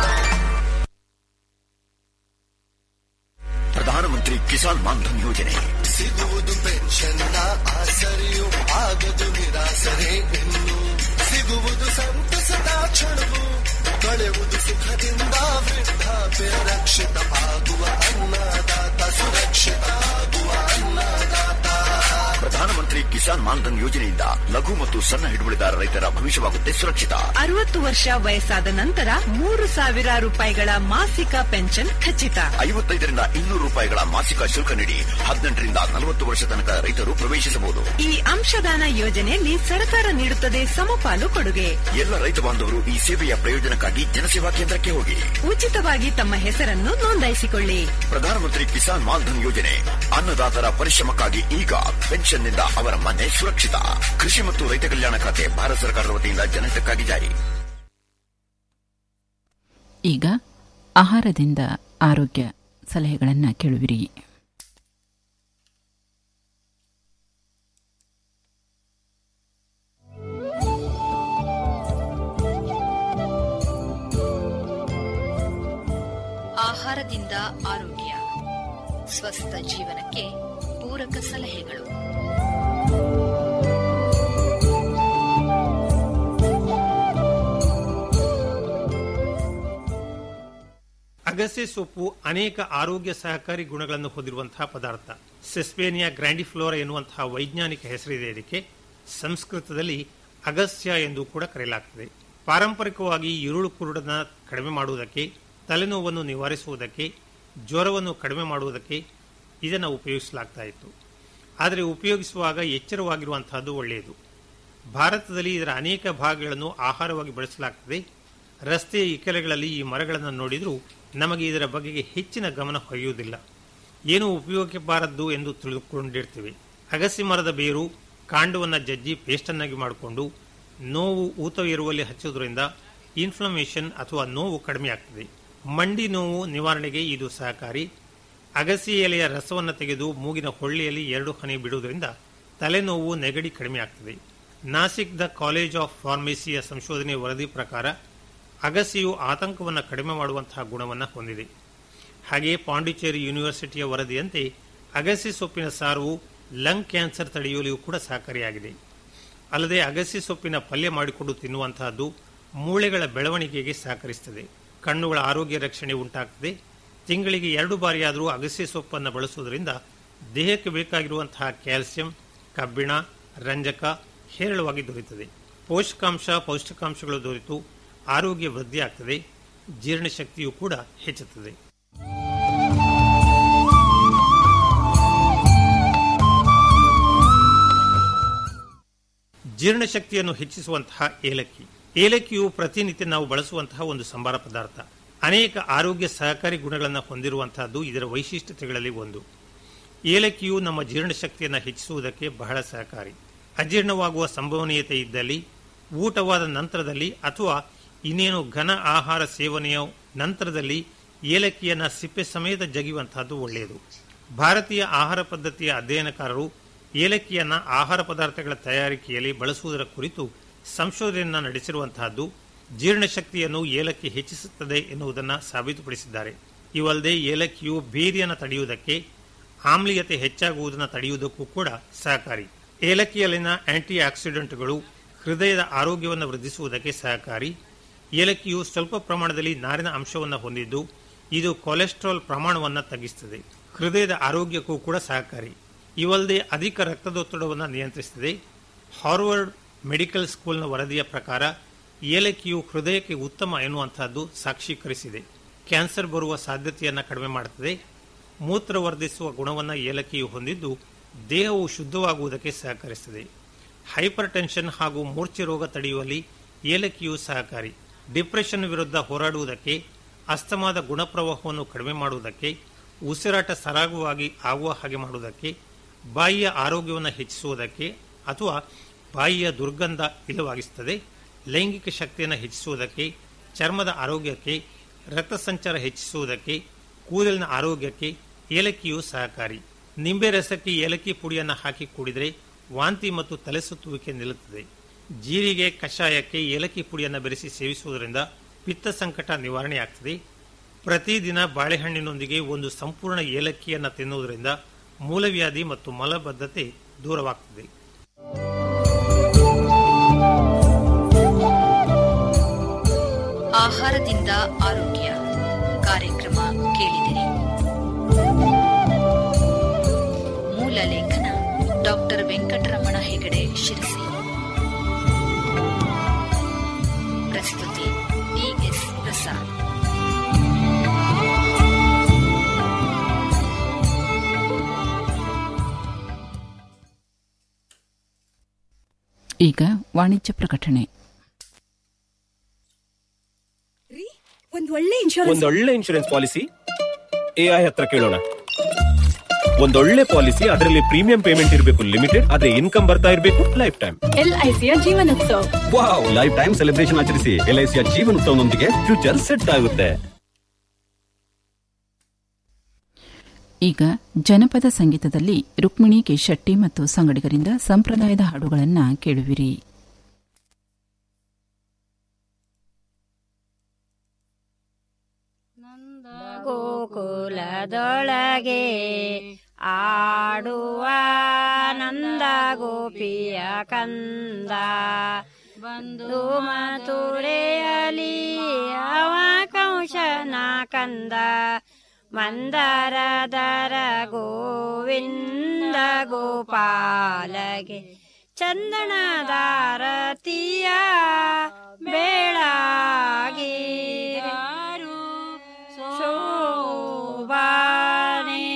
ಪ್ರಧಾನಮಂತ್ರಿ ಕಿಸಾನ್ ಮಾನ್ಧನ್ ಯೋಜನೆ ಸಿಗುವುದು ಪೆನ್ಷನ್ನ ಆಸರೆಯು ಆಗದು ನಿರಾಸರೆ ಇನ್ನು ಸಿಗುವುದು ಸಂತಸದ ಕ್ಷಣವು ಕಳೆಯುವುದು ಸುಖದಿಂದ ವೃದ್ಧಾಪ್ಯ ರಕ್ಷಿತ ಆಗುವ ಅನ್ನದಾತ ಸುರಕ್ಷಿತ ಆಗುವ ಅನ್ನದಾತ ಪ್ರಧಾನಮಂತ್ರಿ ಕಿಸಾನ್ ಮಾನ್ಧನ್ ಯೋಜನೆಯಿಂದ ಲಘು ಮತ್ತು ಸಣ್ಣ ಹಿಡುವಳಿದಾರ ರೈತರ ಭವಿಷ್ಯವಾಗುತ್ತೆ ಸುರಕ್ಷಿತ ಅರವತ್ತು ವರ್ಷ ವಯಸ್ಸಾದ ನಂತರ ಮೂರು ಸಾವಿರ ರೂಪಾಯಿಗಳ ಮಾಸಿಕ ಪೆನ್ಷನ್ ಖಚಿತ ಐವತ್ತೈದರಿಂದ ಇನ್ನೂರು ರೂಪಾಯಿಗಳ ಮಾಸಿಕ ಶುಲ್ಕ ನೀಡಿ ಹದಿನೆಂಟರಿಂದ ನಲವತ್ತು ವರ್ಷ ತನಕ ರೈತರು ಪ್ರವೇಶಿಸಬಹುದು ಈ ಅಂಶದಾನ ಯೋಜನೆಯಲ್ಲಿ ಸರ್ಕಾರ ನೀಡುತ್ತದೆ ಸಮಪಾಲು ಕೊಡುಗೆ ಎಲ್ಲ ರೈತ ಬಾಂಧವರು ಈ ಸೇವೆಯ ಪ್ರಯೋಜನಕ್ಕಾಗಿ ಜನಸೇವಾ ಕೇಂದ್ರಕ್ಕೆ ಹೋಗಿ ಉಚಿತವಾಗಿ ತಮ್ಮ ಹೆಸರನ್ನು ನೋಂದಾಯಿಸಿಕೊಳ್ಳಿ ಪ್ರಧಾನಮಂತ್ರಿ ಕಿಸಾನ್ ಮಾನ್ಧನ್ ಯೋಜನೆ ಅನ್ನದಾತರ ಪರಿಶ್ರಮಕ್ಕಾಗಿ ಈಗ ಪೆನ್ಷನ್ನಿಂದ ಅವರ ಮನೆ ಸುರಕ್ಷಿತ ಕೃಷಿ ಮತ್ತು ರೈತ ಕಲ್ಯಾಣ ಖಾತೆ ಭಾರತ ಸರ್ಕಾರದ ವತಿಯಿಂದ ಜನಹಿತಕ್ಕಾಗಿ ಜಾರಿ ಈಗ ಆಹಾರದಿಂದ ಆರೋಗ್ಯ ಸಲಹೆಗಳನ್ನು ಕೇಳುವಿರಿ ಆಹಾರದಿಂದ ಆರೋಗ್ಯ ಸ್ವಸ್ಥ ಜೀವನಕ್ಕೆ ಪೂರಕ ಸಲಹೆಗಳು ಅಗಸೆ ಸೊಪ್ಪು ಅನೇಕ ಆರೋಗ್ಯ ಸಹಕಾರಿ ಗುಣಗಳನ್ನು ಹೊಂದಿರುವಂತಹ ಪದಾರ್ಥ ಸೆಸ್ಪೇನಿಯಾ ಗ್ರ್ಯಾಂಡಿಫ್ಲೋರಾ ಎನ್ನುವಂತಹ ವೈಜ್ಞಾನಿಕ ಹೆಸರಿದೆ ಇದಕ್ಕೆ ಸಂಸ್ಕೃತದಲ್ಲಿ ಅಗಸ್ಯ ಎಂದು ಕೂಡ ಕರೆಯಲಾಗ್ತದೆ ಪಾರಂಪರಿಕವಾಗಿ ಇರುಳು ಕುರುಡನ ಕಡಿಮೆ ಮಾಡುವುದಕ್ಕೆ ತಲೆನೋವನ್ನು ನಿವಾರಿಸುವುದಕ್ಕೆ ಜ್ವರವನ್ನು ಕಡಿಮೆ ಮಾಡುವುದಕ್ಕೆ ಇದನ್ನು ಉಪಯೋಗಿಸಲಾಗ್ತಾ ಇತ್ತು ಆದರೆ ಉಪಯೋಗಿಸುವಾಗ ಎಚ್ಚರವಾಗಿರುವಂತಹದ್ದು ಒಳ್ಳೆಯದು ಭಾರತದಲ್ಲಿ ಇದರ ಅನೇಕ ಭಾಗಗಳನ್ನು ಆಹಾರವಾಗಿ ಬಳಸಲಾಗ್ತದೆ ರಸ್ತೆಯ ಇಕ್ಕೆಲೆಗಳಲ್ಲಿ ಈ ಮರಗಳನ್ನು ನೋಡಿದರೂ ನಮಗೆ ಇದರ ಬಗೆಗೆ ಹೆಚ್ಚಿನ ಗಮನ ಹೊಯ್ಯುವುದಿಲ್ಲ ಏನು ಉಪಯೋಗಕ್ಕೆ ಬಾರದ್ದು ಎಂದು ತಿಳಿದುಕೊಂಡಿರ್ತೇವೆ ಅಗಸಿ ಮರದ ಬೇರು ಕಾಂಡವನ್ನು ಜಜ್ಜಿ ಪೇಸ್ಟನ್ನಾಗಿ ಮಾಡಿಕೊಂಡು ನೋವು ಊತ ಇರುವಲ್ಲಿ ಹಚ್ಚುವುದರಿಂದ ಇನ್ಫ್ಲಮೇಷನ್ ಅಥವಾ ನೋವು ಕಡಿಮೆ ಆಗ್ತದೆ ಮಂಡಿ ನೋವು ನಿವಾರಣೆಗೆ ಇದು ಸಹಕಾರಿ ಅಗಸಿ ಎಲೆಯ ರಸವನ್ನು ತೆಗೆದು ಮೂಗಿನ ಹೊಳ್ಳೆಯಲ್ಲಿ ಎರಡು ಹನಿ ಬಿಡುವುದರಿಂದ ತಲೆನೋವು ನೆಗಡಿ ಕಡಿಮೆ ಆಗ್ತದೆ ನಾಸಿಕ್ ದ ಕಾಲೇಜ್ ಆಫ್ ಫಾರ್ಮಸಿಯ ಸಂಶೋಧನೆ ವರದಿ ಪ್ರಕಾರ ಅಗಸಿಯು ಆತಂಕವನ್ನು ಕಡಿಮೆ ಮಾಡುವಂತಹ ಗುಣವನ್ನು ಹೊಂದಿದೆ ಹಾಗೆಯೇ ಪಾಂಡಿಚೇರಿ ಯೂನಿವರ್ಸಿಟಿಯ ವರದಿಯಂತೆ ಅಗಸಿ ಸೊಪ್ಪಿನ ಸಾರವು ಲಂಗ್ ಕ್ಯಾನ್ಸರ್ ತಡೆಯುವಲ್ಲಿಯೂ ಕೂಡ ಸಹಕಾರಿಯಾಗಿದೆ ಅಲ್ಲದೆ ಅಗಸಿ ಸೊಪ್ಪಿನ ಪಲ್ಯ ಮಾಡಿಕೊಂಡು ತಿನ್ನುವಂತಹದ್ದು ಮೂಳೆಗಳ ಬೆಳವಣಿಗೆಗೆ ಸಹಕರಿಸುತ್ತದೆ ಕಣ್ಣುಗಳ ಆರೋಗ್ಯ ರಕ್ಷಣೆ ಉಂಟಾಗ್ತದೆ ತಿಂಗಳಿಗೆ ಎರಡು ಬಾರಿಯಾದರೂ ಅಗಸೆ ಸೊಪ್ಪನ್ನು ಬಳಸುವುದರಿಂದ ದೇಹಕ್ಕೆ ಬೇಕಾಗಿರುವಂತಹ ಕ್ಯಾಲ್ಸಿಯಂ ಕಬ್ಬಿಣ ರಂಜಕ ಹೇರಳವಾಗಿ ದೊರೆಯುತ್ತದೆ ಪೋಷಕಾಂಶ ಪೌಷ್ಟಿಕಾಂಶಗಳು ದೊರೆತು ಆರೋಗ್ಯ ವೃದ್ಧಿಯಾಗ್ತದೆ ಜೀರ್ಣಶಕ್ತಿಯೂ ಕೂಡ ಹೆಚ್ಚುತ್ತದೆ ಜೀರ್ಣಶಕ್ತಿಯನ್ನು ಹೆಚ್ಚಿಸುವಂತಹ ಏಲಕ್ಕಿ ಏಲಕ್ಕಿಯು ಪ್ರತಿನಿತ್ಯ ನಾವು ಬಳಸುವಂತಹ ಒಂದು ಸಂಬಾರ ಪದಾರ್ಥ ಅನೇಕ ಆರೋಗ್ಯ ಸಹಕಾರಿ ಗುಣಗಳನ್ನು ಹೊಂದಿರುವಂತಹದ್ದು ಇದರ ವೈಶಿಷ್ಟ್ಯತೆಗಳಲ್ಲಿ ಒಂದು ಏಲಕ್ಕಿಯು ನಮ್ಮ ಜೀರ್ಣಶಕ್ತಿಯನ್ನು ಹೆಚ್ಚಿಸುವುದಕ್ಕೆ ಬಹಳ ಸಹಕಾರಿ ಅಜೀರ್ಣವಾಗುವ ಸಂಭವನೀಯತೆ ಇದ್ದಲ್ಲಿ ಊಟವಾದ ನಂತರದಲ್ಲಿ ಅಥವಾ ಇನ್ನೇನು ಘನ ಆಹಾರ ಸೇವನೆಯ ನಂತರದಲ್ಲಿ ಏಲಕ್ಕಿಯನ್ನು ಸಿಪ್ಪೆ ಸಮೇತ ಜಗಿಯುವಂತಹದ್ದು ಒಳ್ಳೆಯದು ಭಾರತೀಯ ಆಹಾರ ಪದ್ಧತಿಯ ಅಧ್ಯಯನಕಾರರು ಏಲಕ್ಕಿಯನ್ನು ಆಹಾರ ಪದಾರ್ಥಗಳ ತಯಾರಿಕೆಯಲ್ಲಿ ಬಳಸುವುದರ ಕುರಿತು ಸಂಶೋಧನೆಯನ್ನು ನಡೆಸಿರುವಂತಹದ್ದು ಜೀರ್ಣಶಕ್ತಿಯನ್ನು ಏಲಕ್ಕಿ ಹೆಚ್ಚಿಸುತ್ತದೆ ಎನ್ನುವುದನ್ನು ಸಾಬೀತುಪಡಿಸಿದ್ದಾರೆ ಇವಲ್ಲದೆ ಏಲಕ್ಕಿಯು ಬೇರಿಯನ್ನು ತಡೆಯುವುದಕ್ಕೆ ಆಮ್ಲೀಯತೆ ಹೆಚ್ಚಾಗುವುದನ್ನು ತಡೆಯುವುದಕ್ಕೂ ಕೂಡ ಸಹಕಾರಿ ಏಲಕ್ಕಿಯಲ್ಲಿನ ಆಂಟಿ ಆಕ್ಸಿಡೆಂಟ್ಗಳು ಹೃದಯದ ಆರೋಗ್ಯವನ್ನು ವೃದ್ಧಿಸುವುದಕ್ಕೆ ಸಹಕಾರಿ ಏಲಕ್ಕಿಯು ಸ್ವಲ್ಪ ಪ್ರಮಾಣದಲ್ಲಿ ನಾರಿನ ಅಂಶವನ್ನು ಹೊಂದಿದ್ದು ಇದು ಕೊಲೆಸ್ಟ್ರಾಲ್ ಪ್ರಮಾಣವನ್ನು ತಗ್ಗಿಸುತ್ತದೆ ಹೃದಯದ ಆರೋಗ್ಯಕ್ಕೂ ಕೂಡ ಸಹಕಾರಿ ಇವಲ್ಲದೆ ಅಧಿಕ ರಕ್ತದೊತ್ತಡವನ್ನು ನಿಯಂತ್ರಿಸುತ್ತದೆ ಹಾರ್ವರ್ಡ್ ಮೆಡಿಕಲ್ ಸ್ಕೂಲ್ನ ವರದಿಯ ಪ್ರಕಾರ ಏಲಕ್ಕಿಯು ಹೃದಯಕ್ಕೆ ಉತ್ತಮ ಎನ್ನುವಂತಹದ್ದು ಸಾಕ್ಷೀಕರಿಸಿದೆ ಕ್ಯಾನ್ಸರ್ ಬರುವ ಸಾಧ್ಯತೆಯನ್ನು ಕಡಿಮೆ ಮಾಡುತ್ತದೆ ಮೂತ್ರ ವರ್ಧಿಸುವ ಗುಣವನ್ನು ಏಲಕ್ಕಿಯು ಹೊಂದಿದ್ದು ದೇಹವು ಶುದ್ಧವಾಗುವುದಕ್ಕೆ ಸಹಕರಿಸುತ್ತದೆ ಹೈಪರ್ ಟೆನ್ಷನ್ ಹಾಗೂ ಮೂರ್ಛೆ ರೋಗ ತಡೆಯುವಲ್ಲಿ ಏಲಕ್ಕಿಯು ಸಹಕಾರಿ ಡಿಪ್ರೆಷನ್ ವಿರುದ್ಧ ಹೋರಾಡುವುದಕ್ಕೆ ಅಸ್ತಮಾದ ಗುಣಪ್ರವಾಹವನ್ನು ಕಡಿಮೆ ಮಾಡುವುದಕ್ಕೆ ಉಸಿರಾಟ ಸರಾಗವಾಗಿ ಆಗುವ ಹಾಗೆ ಮಾಡುವುದಕ್ಕೆ ಬಾಯಿಯ ಆರೋಗ್ಯವನ್ನು ಹೆಚ್ಚಿಸುವುದಕ್ಕೆ ಅಥವಾ ಬಾಯಿಯ ದುರ್ಗಂಧ ಇಲ್ಲವಾಗಿಸುತ್ತದೆ ಲೈಂಗಿಕ ಶಕ್ತಿಯನ್ನು ಹೆಚ್ಚಿಸುವುದಕ್ಕೆ ಚರ್ಮದ ಆರೋಗ್ಯಕ್ಕೆ ರಕ್ತ ಸಂಚಾರ ಹೆಚ್ಚಿಸುವುದಕ್ಕೆ ಕೂದಲಿನ ಆರೋಗ್ಯಕ್ಕೆ ಏಲಕ್ಕಿಯು ಸಹಕಾರಿ ನಿಂಬೆ ರಸಕ್ಕೆ ಏಲಕ್ಕಿ ಪುಡಿಯನ್ನು ಹಾಕಿ ಕುಡಿದರೆ ವಾಂತಿ ಮತ್ತು ತಲೆ ಸುತ್ತುವಿಕೆ ನಿಲ್ಲುತ್ತದೆ ಜೀರಿಗೆ ಕಷಾಯಕ್ಕೆ ಏಲಕ್ಕಿ ಪುಡಿಯನ್ನು ಬೆರೆಸಿ ಸೇವಿಸುವುದರಿಂದ ಪಿತ್ತ ಸಂಕಟ ನಿವಾರಣೆಯಾಗ್ತದೆ ಪ್ರತಿದಿನ ಬಾಳೆಹಣ್ಣಿನೊಂದಿಗೆ ಒಂದು ಸಂಪೂರ್ಣ ಏಲಕ್ಕಿಯನ್ನು ತಿನ್ನುವುದರಿಂದ ಮೂಲವ್ಯಾಧಿ ಮತ್ತು ಮಲಬದ್ಧತೆ ದೂರವಾಗ್ತದೆ ಆಹಾರದಿಂದ ಆರೋಗ್ಯ ಕಾರ್ಯಕ್ರಮ ಕೇಳಿದಿರಿ ಮೂಲ ಲೇಖನ ಡಾಕ್ಟರ್ ವೆಂಕಟರಮಣ ಹೆಗಡೆ ಶಿರಸಿ ಪ್ರಸ್ತುತಿ ಟಿಎಸ್ ಪ್ರಸಾದ್ ಈಗ ವಾಣಿಜ್ಯ ಪ್ರಕಟಣೆ ಒಂದ್ ಒಳ್ಳೆ ಇನ್ಶೂರೆನ್ಸ್ ಒಂದೊಳ್ಳೆ ಇನ್ಶೂರೆನ್ಸ್ ಪಾಲಿಸಿ ಎಐ ಹತ್ರ ಕೇಳೋಣ ಒಂದೊಳ್ಳೆ ಪಾಲಿಸಿ ಅದರಲ್ಲಿ ಪ್ರೀಮಿಯಂ ಪೇಮೆಂಟ್ ಇರಬೇಕು ಲಿಮಿಟೆಡ್ ಆದ್ರೆ ಇನ್ಕಮ್ ಬರ್ತಾ ಇರಬೇಕು ಲೈಫ್ ಟೈಮ್ ಎಲ್ಐಸಿಯ ಜೀವನೋತ್ಸವ ವಾವ್ ಲೈಫ್ ಟೈಮ್ ಸೆಲೆಬ್ರೇಷನ್ ಆಚರಿಸಿ ಎಲ್ಐಸಿಯ ಜೀವನೋತ್ಸವನೊಂದಿಗೆ ಫ್ಯೂಚರ್ ಸೆಟ್ ಆಗುತ್ತೆ ಈಗ ಜನಪದ ಸಂಗೀತದಲ್ಲಿ ರುಕ್ಮಿಣಿ ಕೆ ಶೆಟ್ಟಿ ಮತ್ತು ಸಂಗಡಿಗರಿಂದ ಸಂಪ್ರದಾಯದ ಹಾಡುಗಳನ್ನು ಕೇಳುವಿರಿ ಗೋಕುಲದೊಳಗೆ ಆಡುವ ನಂದ ಗೋಪಿಯ ಕಂದ ಬಂದು ಮಥುರೆಯಲಿ ಅವ ಕಂಶನ ಕಂದ ಮಂದರದರ ಗೋವಿಂದ ಗೋಪಾಲಗೆ ಚಂದನದಾರತಿಯ ಬೇಳಾಗಿರು ಶೋಭಾನೆ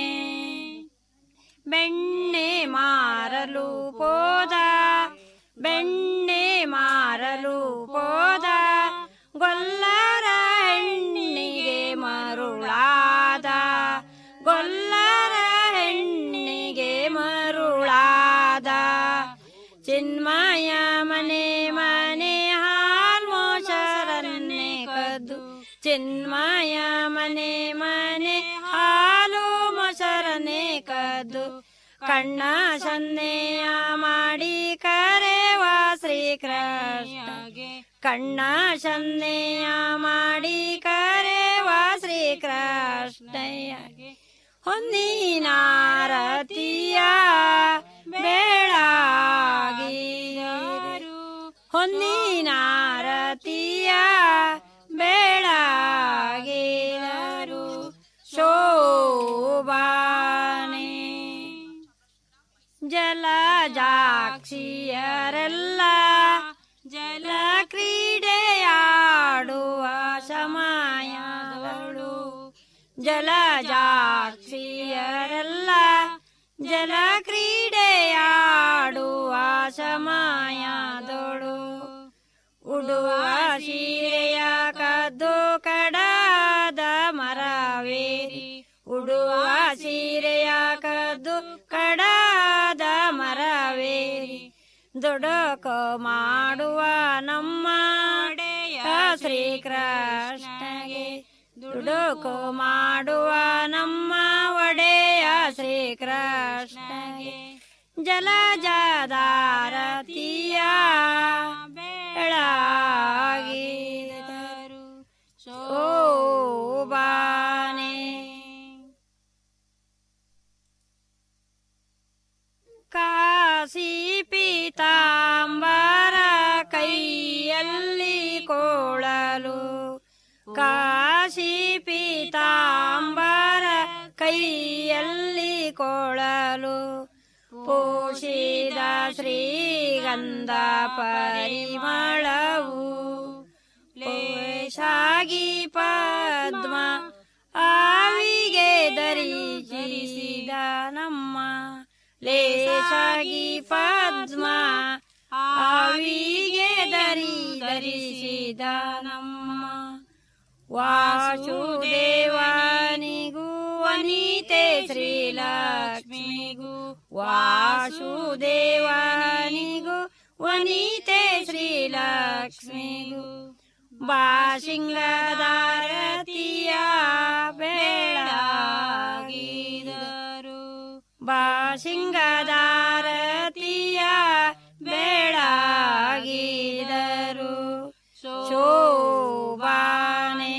ಬೆಣ್ಣೆ ಮಾರಲು ಪೋದ ಬೆಣ್ಣೆ ಮಾರಲು ಪೋದ ಗೊಲ್ಲರ ಹೆಣ್ಣಿಗೆ ಮರುಳಾದ ಗೊಲ್ಲರ ಹೆಣ್ಣಿಗೆ ಮರುಳಾದ ಚಿನ್ಮಯ ಮನೆ ಮನೆ ಹಾಲ್ಮೋಚರನ್ನೇ ಕದ್ದು ಚಿನ್ಮಯ ಮನೆ ಮನೆ ಹಾಲು ಮೊಸರನೆ ಕದ್ದು ಕಣ್ಣ ಸನ್ನೆಯ ಮಾಡಿ ಕರೆವ ಶ್ರೀಕೃಷ್ಣಗೆ ಕಣ್ಣ ಸನ್ನೆಯ ಮಾಡಿ ಕರೆವ ಶ್ರೀಕೃಷ್ಣಯ್ಯಗೆ ಹೊನ್ನಿನಾರತಿಯ ಬೇಳಾಗಿರು ಹೊನ್ನಿನಾರತಿಯ ಬೇಳಾಗಿರು ಶೋಭಾನೆ ಜಲಜಾಕ್ಷಿಯರೆಲ್ಲ ಜಲ ಕ್ರೀಡೆಯಾಡುವ ಸಮಯಗಳು ಜಲಜಾಕ್ಷಿಯರೆಲ್ಲ ಜಲ ಕ್ರೀಡೆಯಾಡುವ ಸಮಯದೊಳು ಉಡುವ ಸೀರೆಯ ಕದ್ದು ಕಡದ ಮರವೇರಿ ಉಡುವ ಸೀರೆಯ ಕದ್ದು ಕಡದ ಮರವೇರಿ ದುಡುಕು ಮಾಡುವ ನಮ್ಮ ಒಡೆಯ ಶ್ರೀಕೃಷ್ಣಗೆ ದುಡುಕು ಮಾಡುವ ನಮ್ಮ ಒಡೆಯ ಶ್ರೀಕೃಷ್ಣಗೆ ಜಲಜದಾರತಿಯ ಬೆಳಗಿದರು ಶೋಭಾನೆ ಕಾಶಿ ಪೀತಾಂಬರ ಕೈಯಲ್ಲಿ ಕೋಳಲು ಕಾಶಿ ಪೀತಾಂಬರ ಕೈಯಲ್ಲಿ ಕೋಳಲು ಪೋಷಿದ ಶ್ರೀಗಂಧ ಪರಿಮಳವು ಲೇಷಾಗಿ ಪದ್ಮ ಆವಿಗೆ ಧರಿಸಿದ ನಮ್ಮ ಲೇಷಾಗಿ ಪದ್ಮ ಆವಿಗೆ ಧರಿ ಧರಿಸಿದ ನಮ್ಮ ವಾಸುದೇವನಿಗೂ ವನಿತೆ ಶ್ರೀಲಕ್ಷ್ಮಿಗೂ ವಾಸುದೇವನಿಗೂ ವನಿತೆ ಶ್ರೀಲಕ್ಷ್ಮಿಗೂ ಬಾಸಿಂಗದಾರತಿಯ ಬೆಳಗಿದರು ಬಾಸಿಂಗದಾರತಿಯ ಬೆಳಗಿದರು ಶೋಭಾನೆ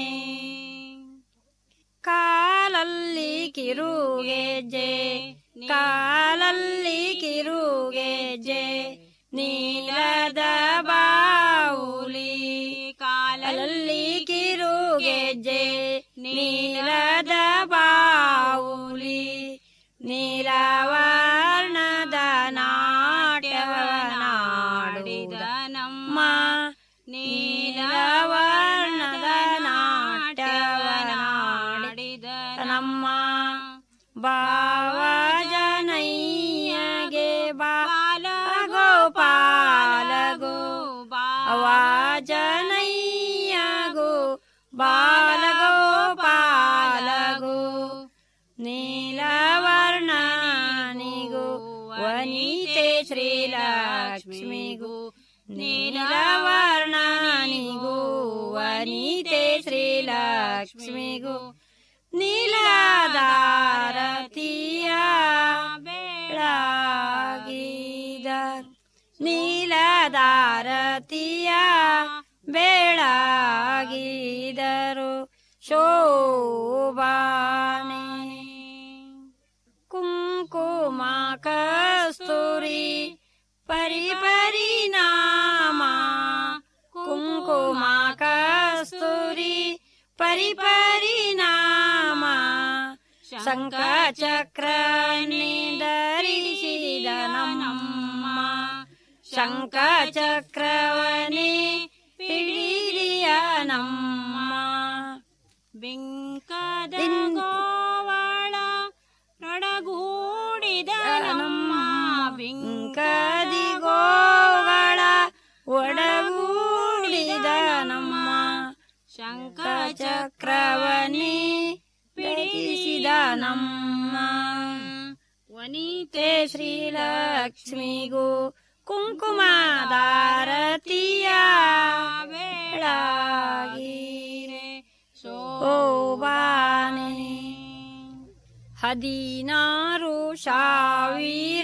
ಕಾಲಲ್ಲಿ ಕಿರುಗೆಜ್ಜೆ ಕಾಲಲ್ಲಿ ಕಿರುಗೆಜ್ಜೆ ನೀಲದ ಬಾವುಲಿ ಕಾಲಲ್ಲಿ ಕಿರುಗೆಜ್ಜೆ ನೀಲದ ಬಾವುಲಿ ನೀಲವರ್ಣದ ನಾಟ್ಯವ ನಾಡಿದ ನಮ್ಮ ನೀಲವರ್ಣದ ನಾಟ್ಯವ ನಾಡಿದ ನಮ್ಮ ಬಾವಜನಯ್ಯಗೆ ಬಾಲ ಗೋಪಾಲಗೋ ಬಾವಜನಯ್ಯಗೋ ಬಾಲ ಗೋಪಾಲಗೋ ನೀಲವರ್ಣನಿಗೂ ವನಿತೆ ಶ್ರೀಲಕ್ಷ್ಮಿಗೂ ನೀಲವರ್ಣನಿಗೂ ವನಿತೆ ಶ್ರೀಲಕ್ಷ್ಮಿಗೂ ನೀಲದಾರತಿ ನೀಲದಾರತಿಯ ಬೆಳಗಿದರು ಶೋಭಾನೆ ಕುಂಕುಮ ಕಸ್ತೂರಿ ಪರಿಪರಿಣಾಮ ಕುಂಕುಮ ಕಸ್ತೂರಿ ಪರಿಪರಿಣಾಮ ಶಂಖ ಚಕ್ರ ಧರಿಸಿದ ನಮ್ಮ ಶಂಖ ಚಕ್ರವನೇ ಹಿಡಿರಿಯ ನಮ್ಮ ಬಿಂಕದ ಗೋವಾಳ ನೊಡಗೂಡಿದ ನಮ್ಮ ಬಿಂಕದಿ ಗೋಗಳ ಒಡಗೂಡಿದ ನಮ್ಮ ಶಂಖ ಚಕ್ರವನೇ ಬೆಳೆಸಿದ ನಮ್ಮ ವನಿತೆ ಶ್ರೀಲಕ್ಷ್ಮಿಗೂ ಕುಂಕುಮದಾರತಿಯ ಬೆಳಗಿರೆ ಶೋಭಾನೆ ಹದಿನಾರು ಸಾವಿರ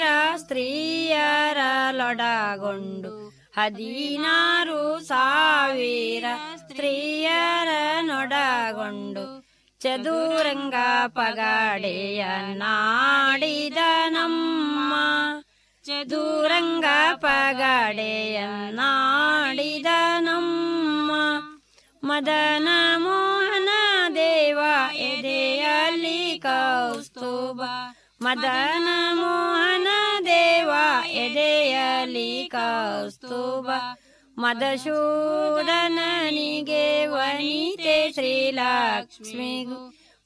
ಸ್ತ್ರೀಯರಲೊಡಗೊಂಡು ಹದಿನಾರು ಸಾವಿರ ಸ್ತ್ರೀಯರನೊಡಗೊಂಡು ಚದುರಂಗ ಪಗಡೆಯ ನಾಡಿದ ನಮ್ಮ ಚದುರಂಗ ಪಗಡೆಯ ನಾಡಿದ ನಮ್ಮ ಮದನ ಮೋಹನ ದೇವ ಎದೆಯಲ್ಲಿ ಕೌಸ್ತುಭ ಮದನ ಮೋಹನ ದೇವ ಎದೆಯಲ್ಲಿ ಕೌಸ್ತುಭ ಮದಶೂದನನಿಗೆ ವನಿತೆ ಶ್ರೀಲಕ್ಷ್ಮಿಗೂ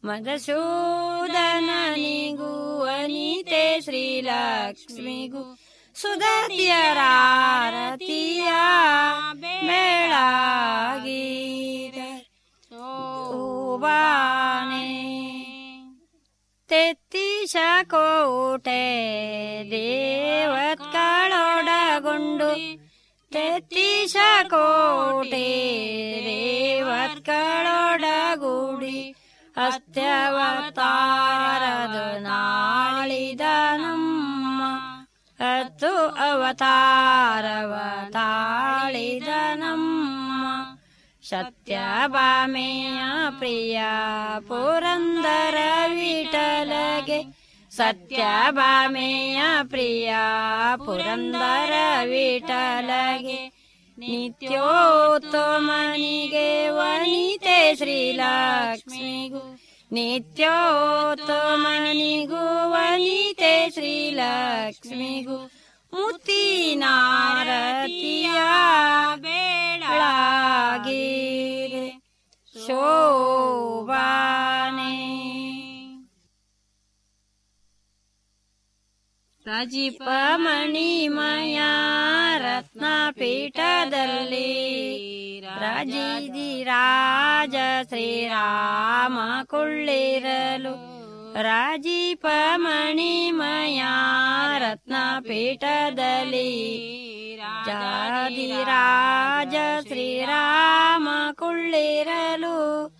ಮದಶೂದನನಿಗೂ ವನಿತೆ ಶ್ರೀಲಕ್ಷ್ಮಿಗೂ ಸುಧತಿಯರಾರತಿಯ ಬೆಳಗೀರೆ ಶೋಭಾನೆ ತೆತ್ತಿಶ ಕೋಟೆ ದೇವತ್ಗಳೊಡಗೊಂಡು ತೆತ್ತಿಶ ಕೋಟೆ ದೇವತ್ಗಳೊಡಗೂಡಿ ಅಸ್ತ್ಯವತಾರದು ನಾಳಿದ ನಮ್ಮ ಹತ್ತು ಅವತಾರವ ತಾಳಿದ ನಮ್ಮ ಸತ್ಯಭಾಮೆಯ ಪ್ರಿಯ ಪುರಂದರ ವಿಠಲಗೆ ಸತ್ಯಭಾಮೆಯ ಪ್ರಿಯ ಪುರಂದರ ವಿಠಲಗೆ ನಿತ್ಯೋತ್ತಮನಿಗೆ ವನಿತೆ ಶ್ರೀಲಕ್ಷ್ಮಿಗೂ ನಿತ್ಯೋತ್ತಮನಿಗೂ ವನಿತೆ ಶ್ರೀಲಕ್ಷ್ಮಿಗೂ ಮುತ್ತಿನಾರತಿಯ ಬೆಳಗಿರೆ ಶೋಭಾನೆ ರಾಜೀಪ ಮಣಿಮಯ ರತ್ನ ಪೀಠದಲ್ಲಿ ರಾಜಿದಿ ರಾಜ ಶ್ರೀರಾಮ ಕೊಳ್ಳಿರಲು ರಾಜೀಪ ಮಣಿಮಯ ರತ್ನ ಪೀಠದಲ್ಲಿ ಜಾದಿ ರಾಜ ಶ್ರೀರಾಮ ಕೊಳ್ಳಿರಲು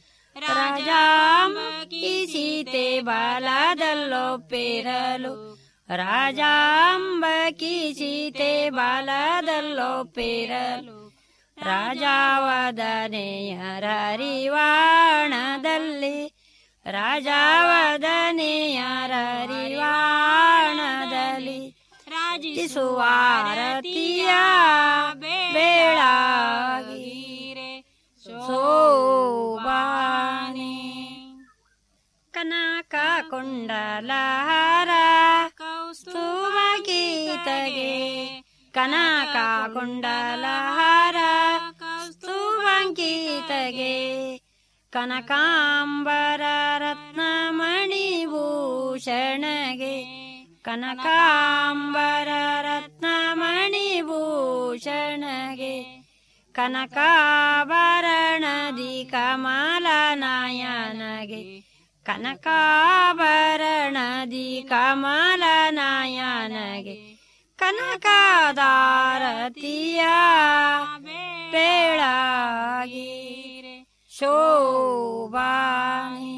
ರಾಜಾಂಬಿ ಸೀತೆ ಬಾಲದಲ್ಲೊಪ್ಪಿರಲು ರಾಜಾಂಬಕಿ ಸೀತೆ ಬಾಲದಲ್ಲೊಪ್ಪಿರಲು ರಾಜಾವದನೆಯ ರರಿವಾಣದಲ್ಲಿ ರಾಜಾವದನೆಯ ರರಿವಾಣದಲ್ಲಿ ರಾಜಿಸುವಾರತಿಯ ಬೇಳಾಗಿರೆ ಶೋಭಾನೆ ಕನಕ ಕುಂಡಲಹಾರ ಕೌಸ್ತುವ ಗೀತಗೆ ಕನಕ ಕುಂಡಲಹಾರ ಕೌಸ್ತುವ ಗೀತಗೆ ಕನಕಾಂಬರ ರತ್ನಮಣಿಭೂಷಣಗೆ ಕನಕಾಂಬರ ರತ್ನಮಣಿಭೂಷಣಗೆ ಕನಕಾಭರಣದಿ ಕಮಲನಯನಗೆ ಕನಕಾಭರಣದಿ ಕಮಲನಯನಗೆ ಕನಕದಾರತಿಯ ಬೆಳಗಿರೆ ಶೋಭಾನೆ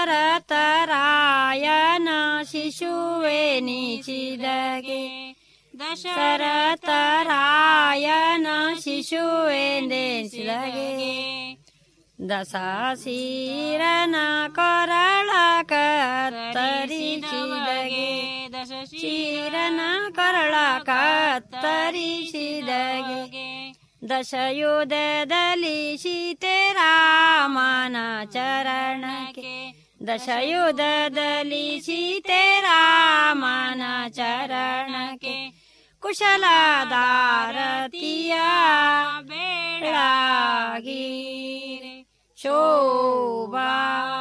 ದಶರಥರಾಯನ ಶಿಶುವೆ ನೀಚಿದಗೆ ದಶರಥ ರಾಯನ ಶಿಶುವೆಂದೆನಿಸಿದಗೆ ದಶಶೀರನ ಕೊರಳ ಕತ್ತರಿಸಿದಗೆ ದಶಶೀರನ ಕೊರಳ ಕತ್ತರಿಸಿದಗೆ ದಶಯುಧದಲ್ಲಿ ಸೀತೆ ರಾಮನ ಚರಣಕ್ಕೆ ದಶಯುಧದಲ್ಲಿ ಸೀತೆ ರಾಮನ ಚರಣಕ್ಕೆ ಕುಶಲದಾರತಿಯ ಬೆಳಗಿರೆ ಶೋಭಾ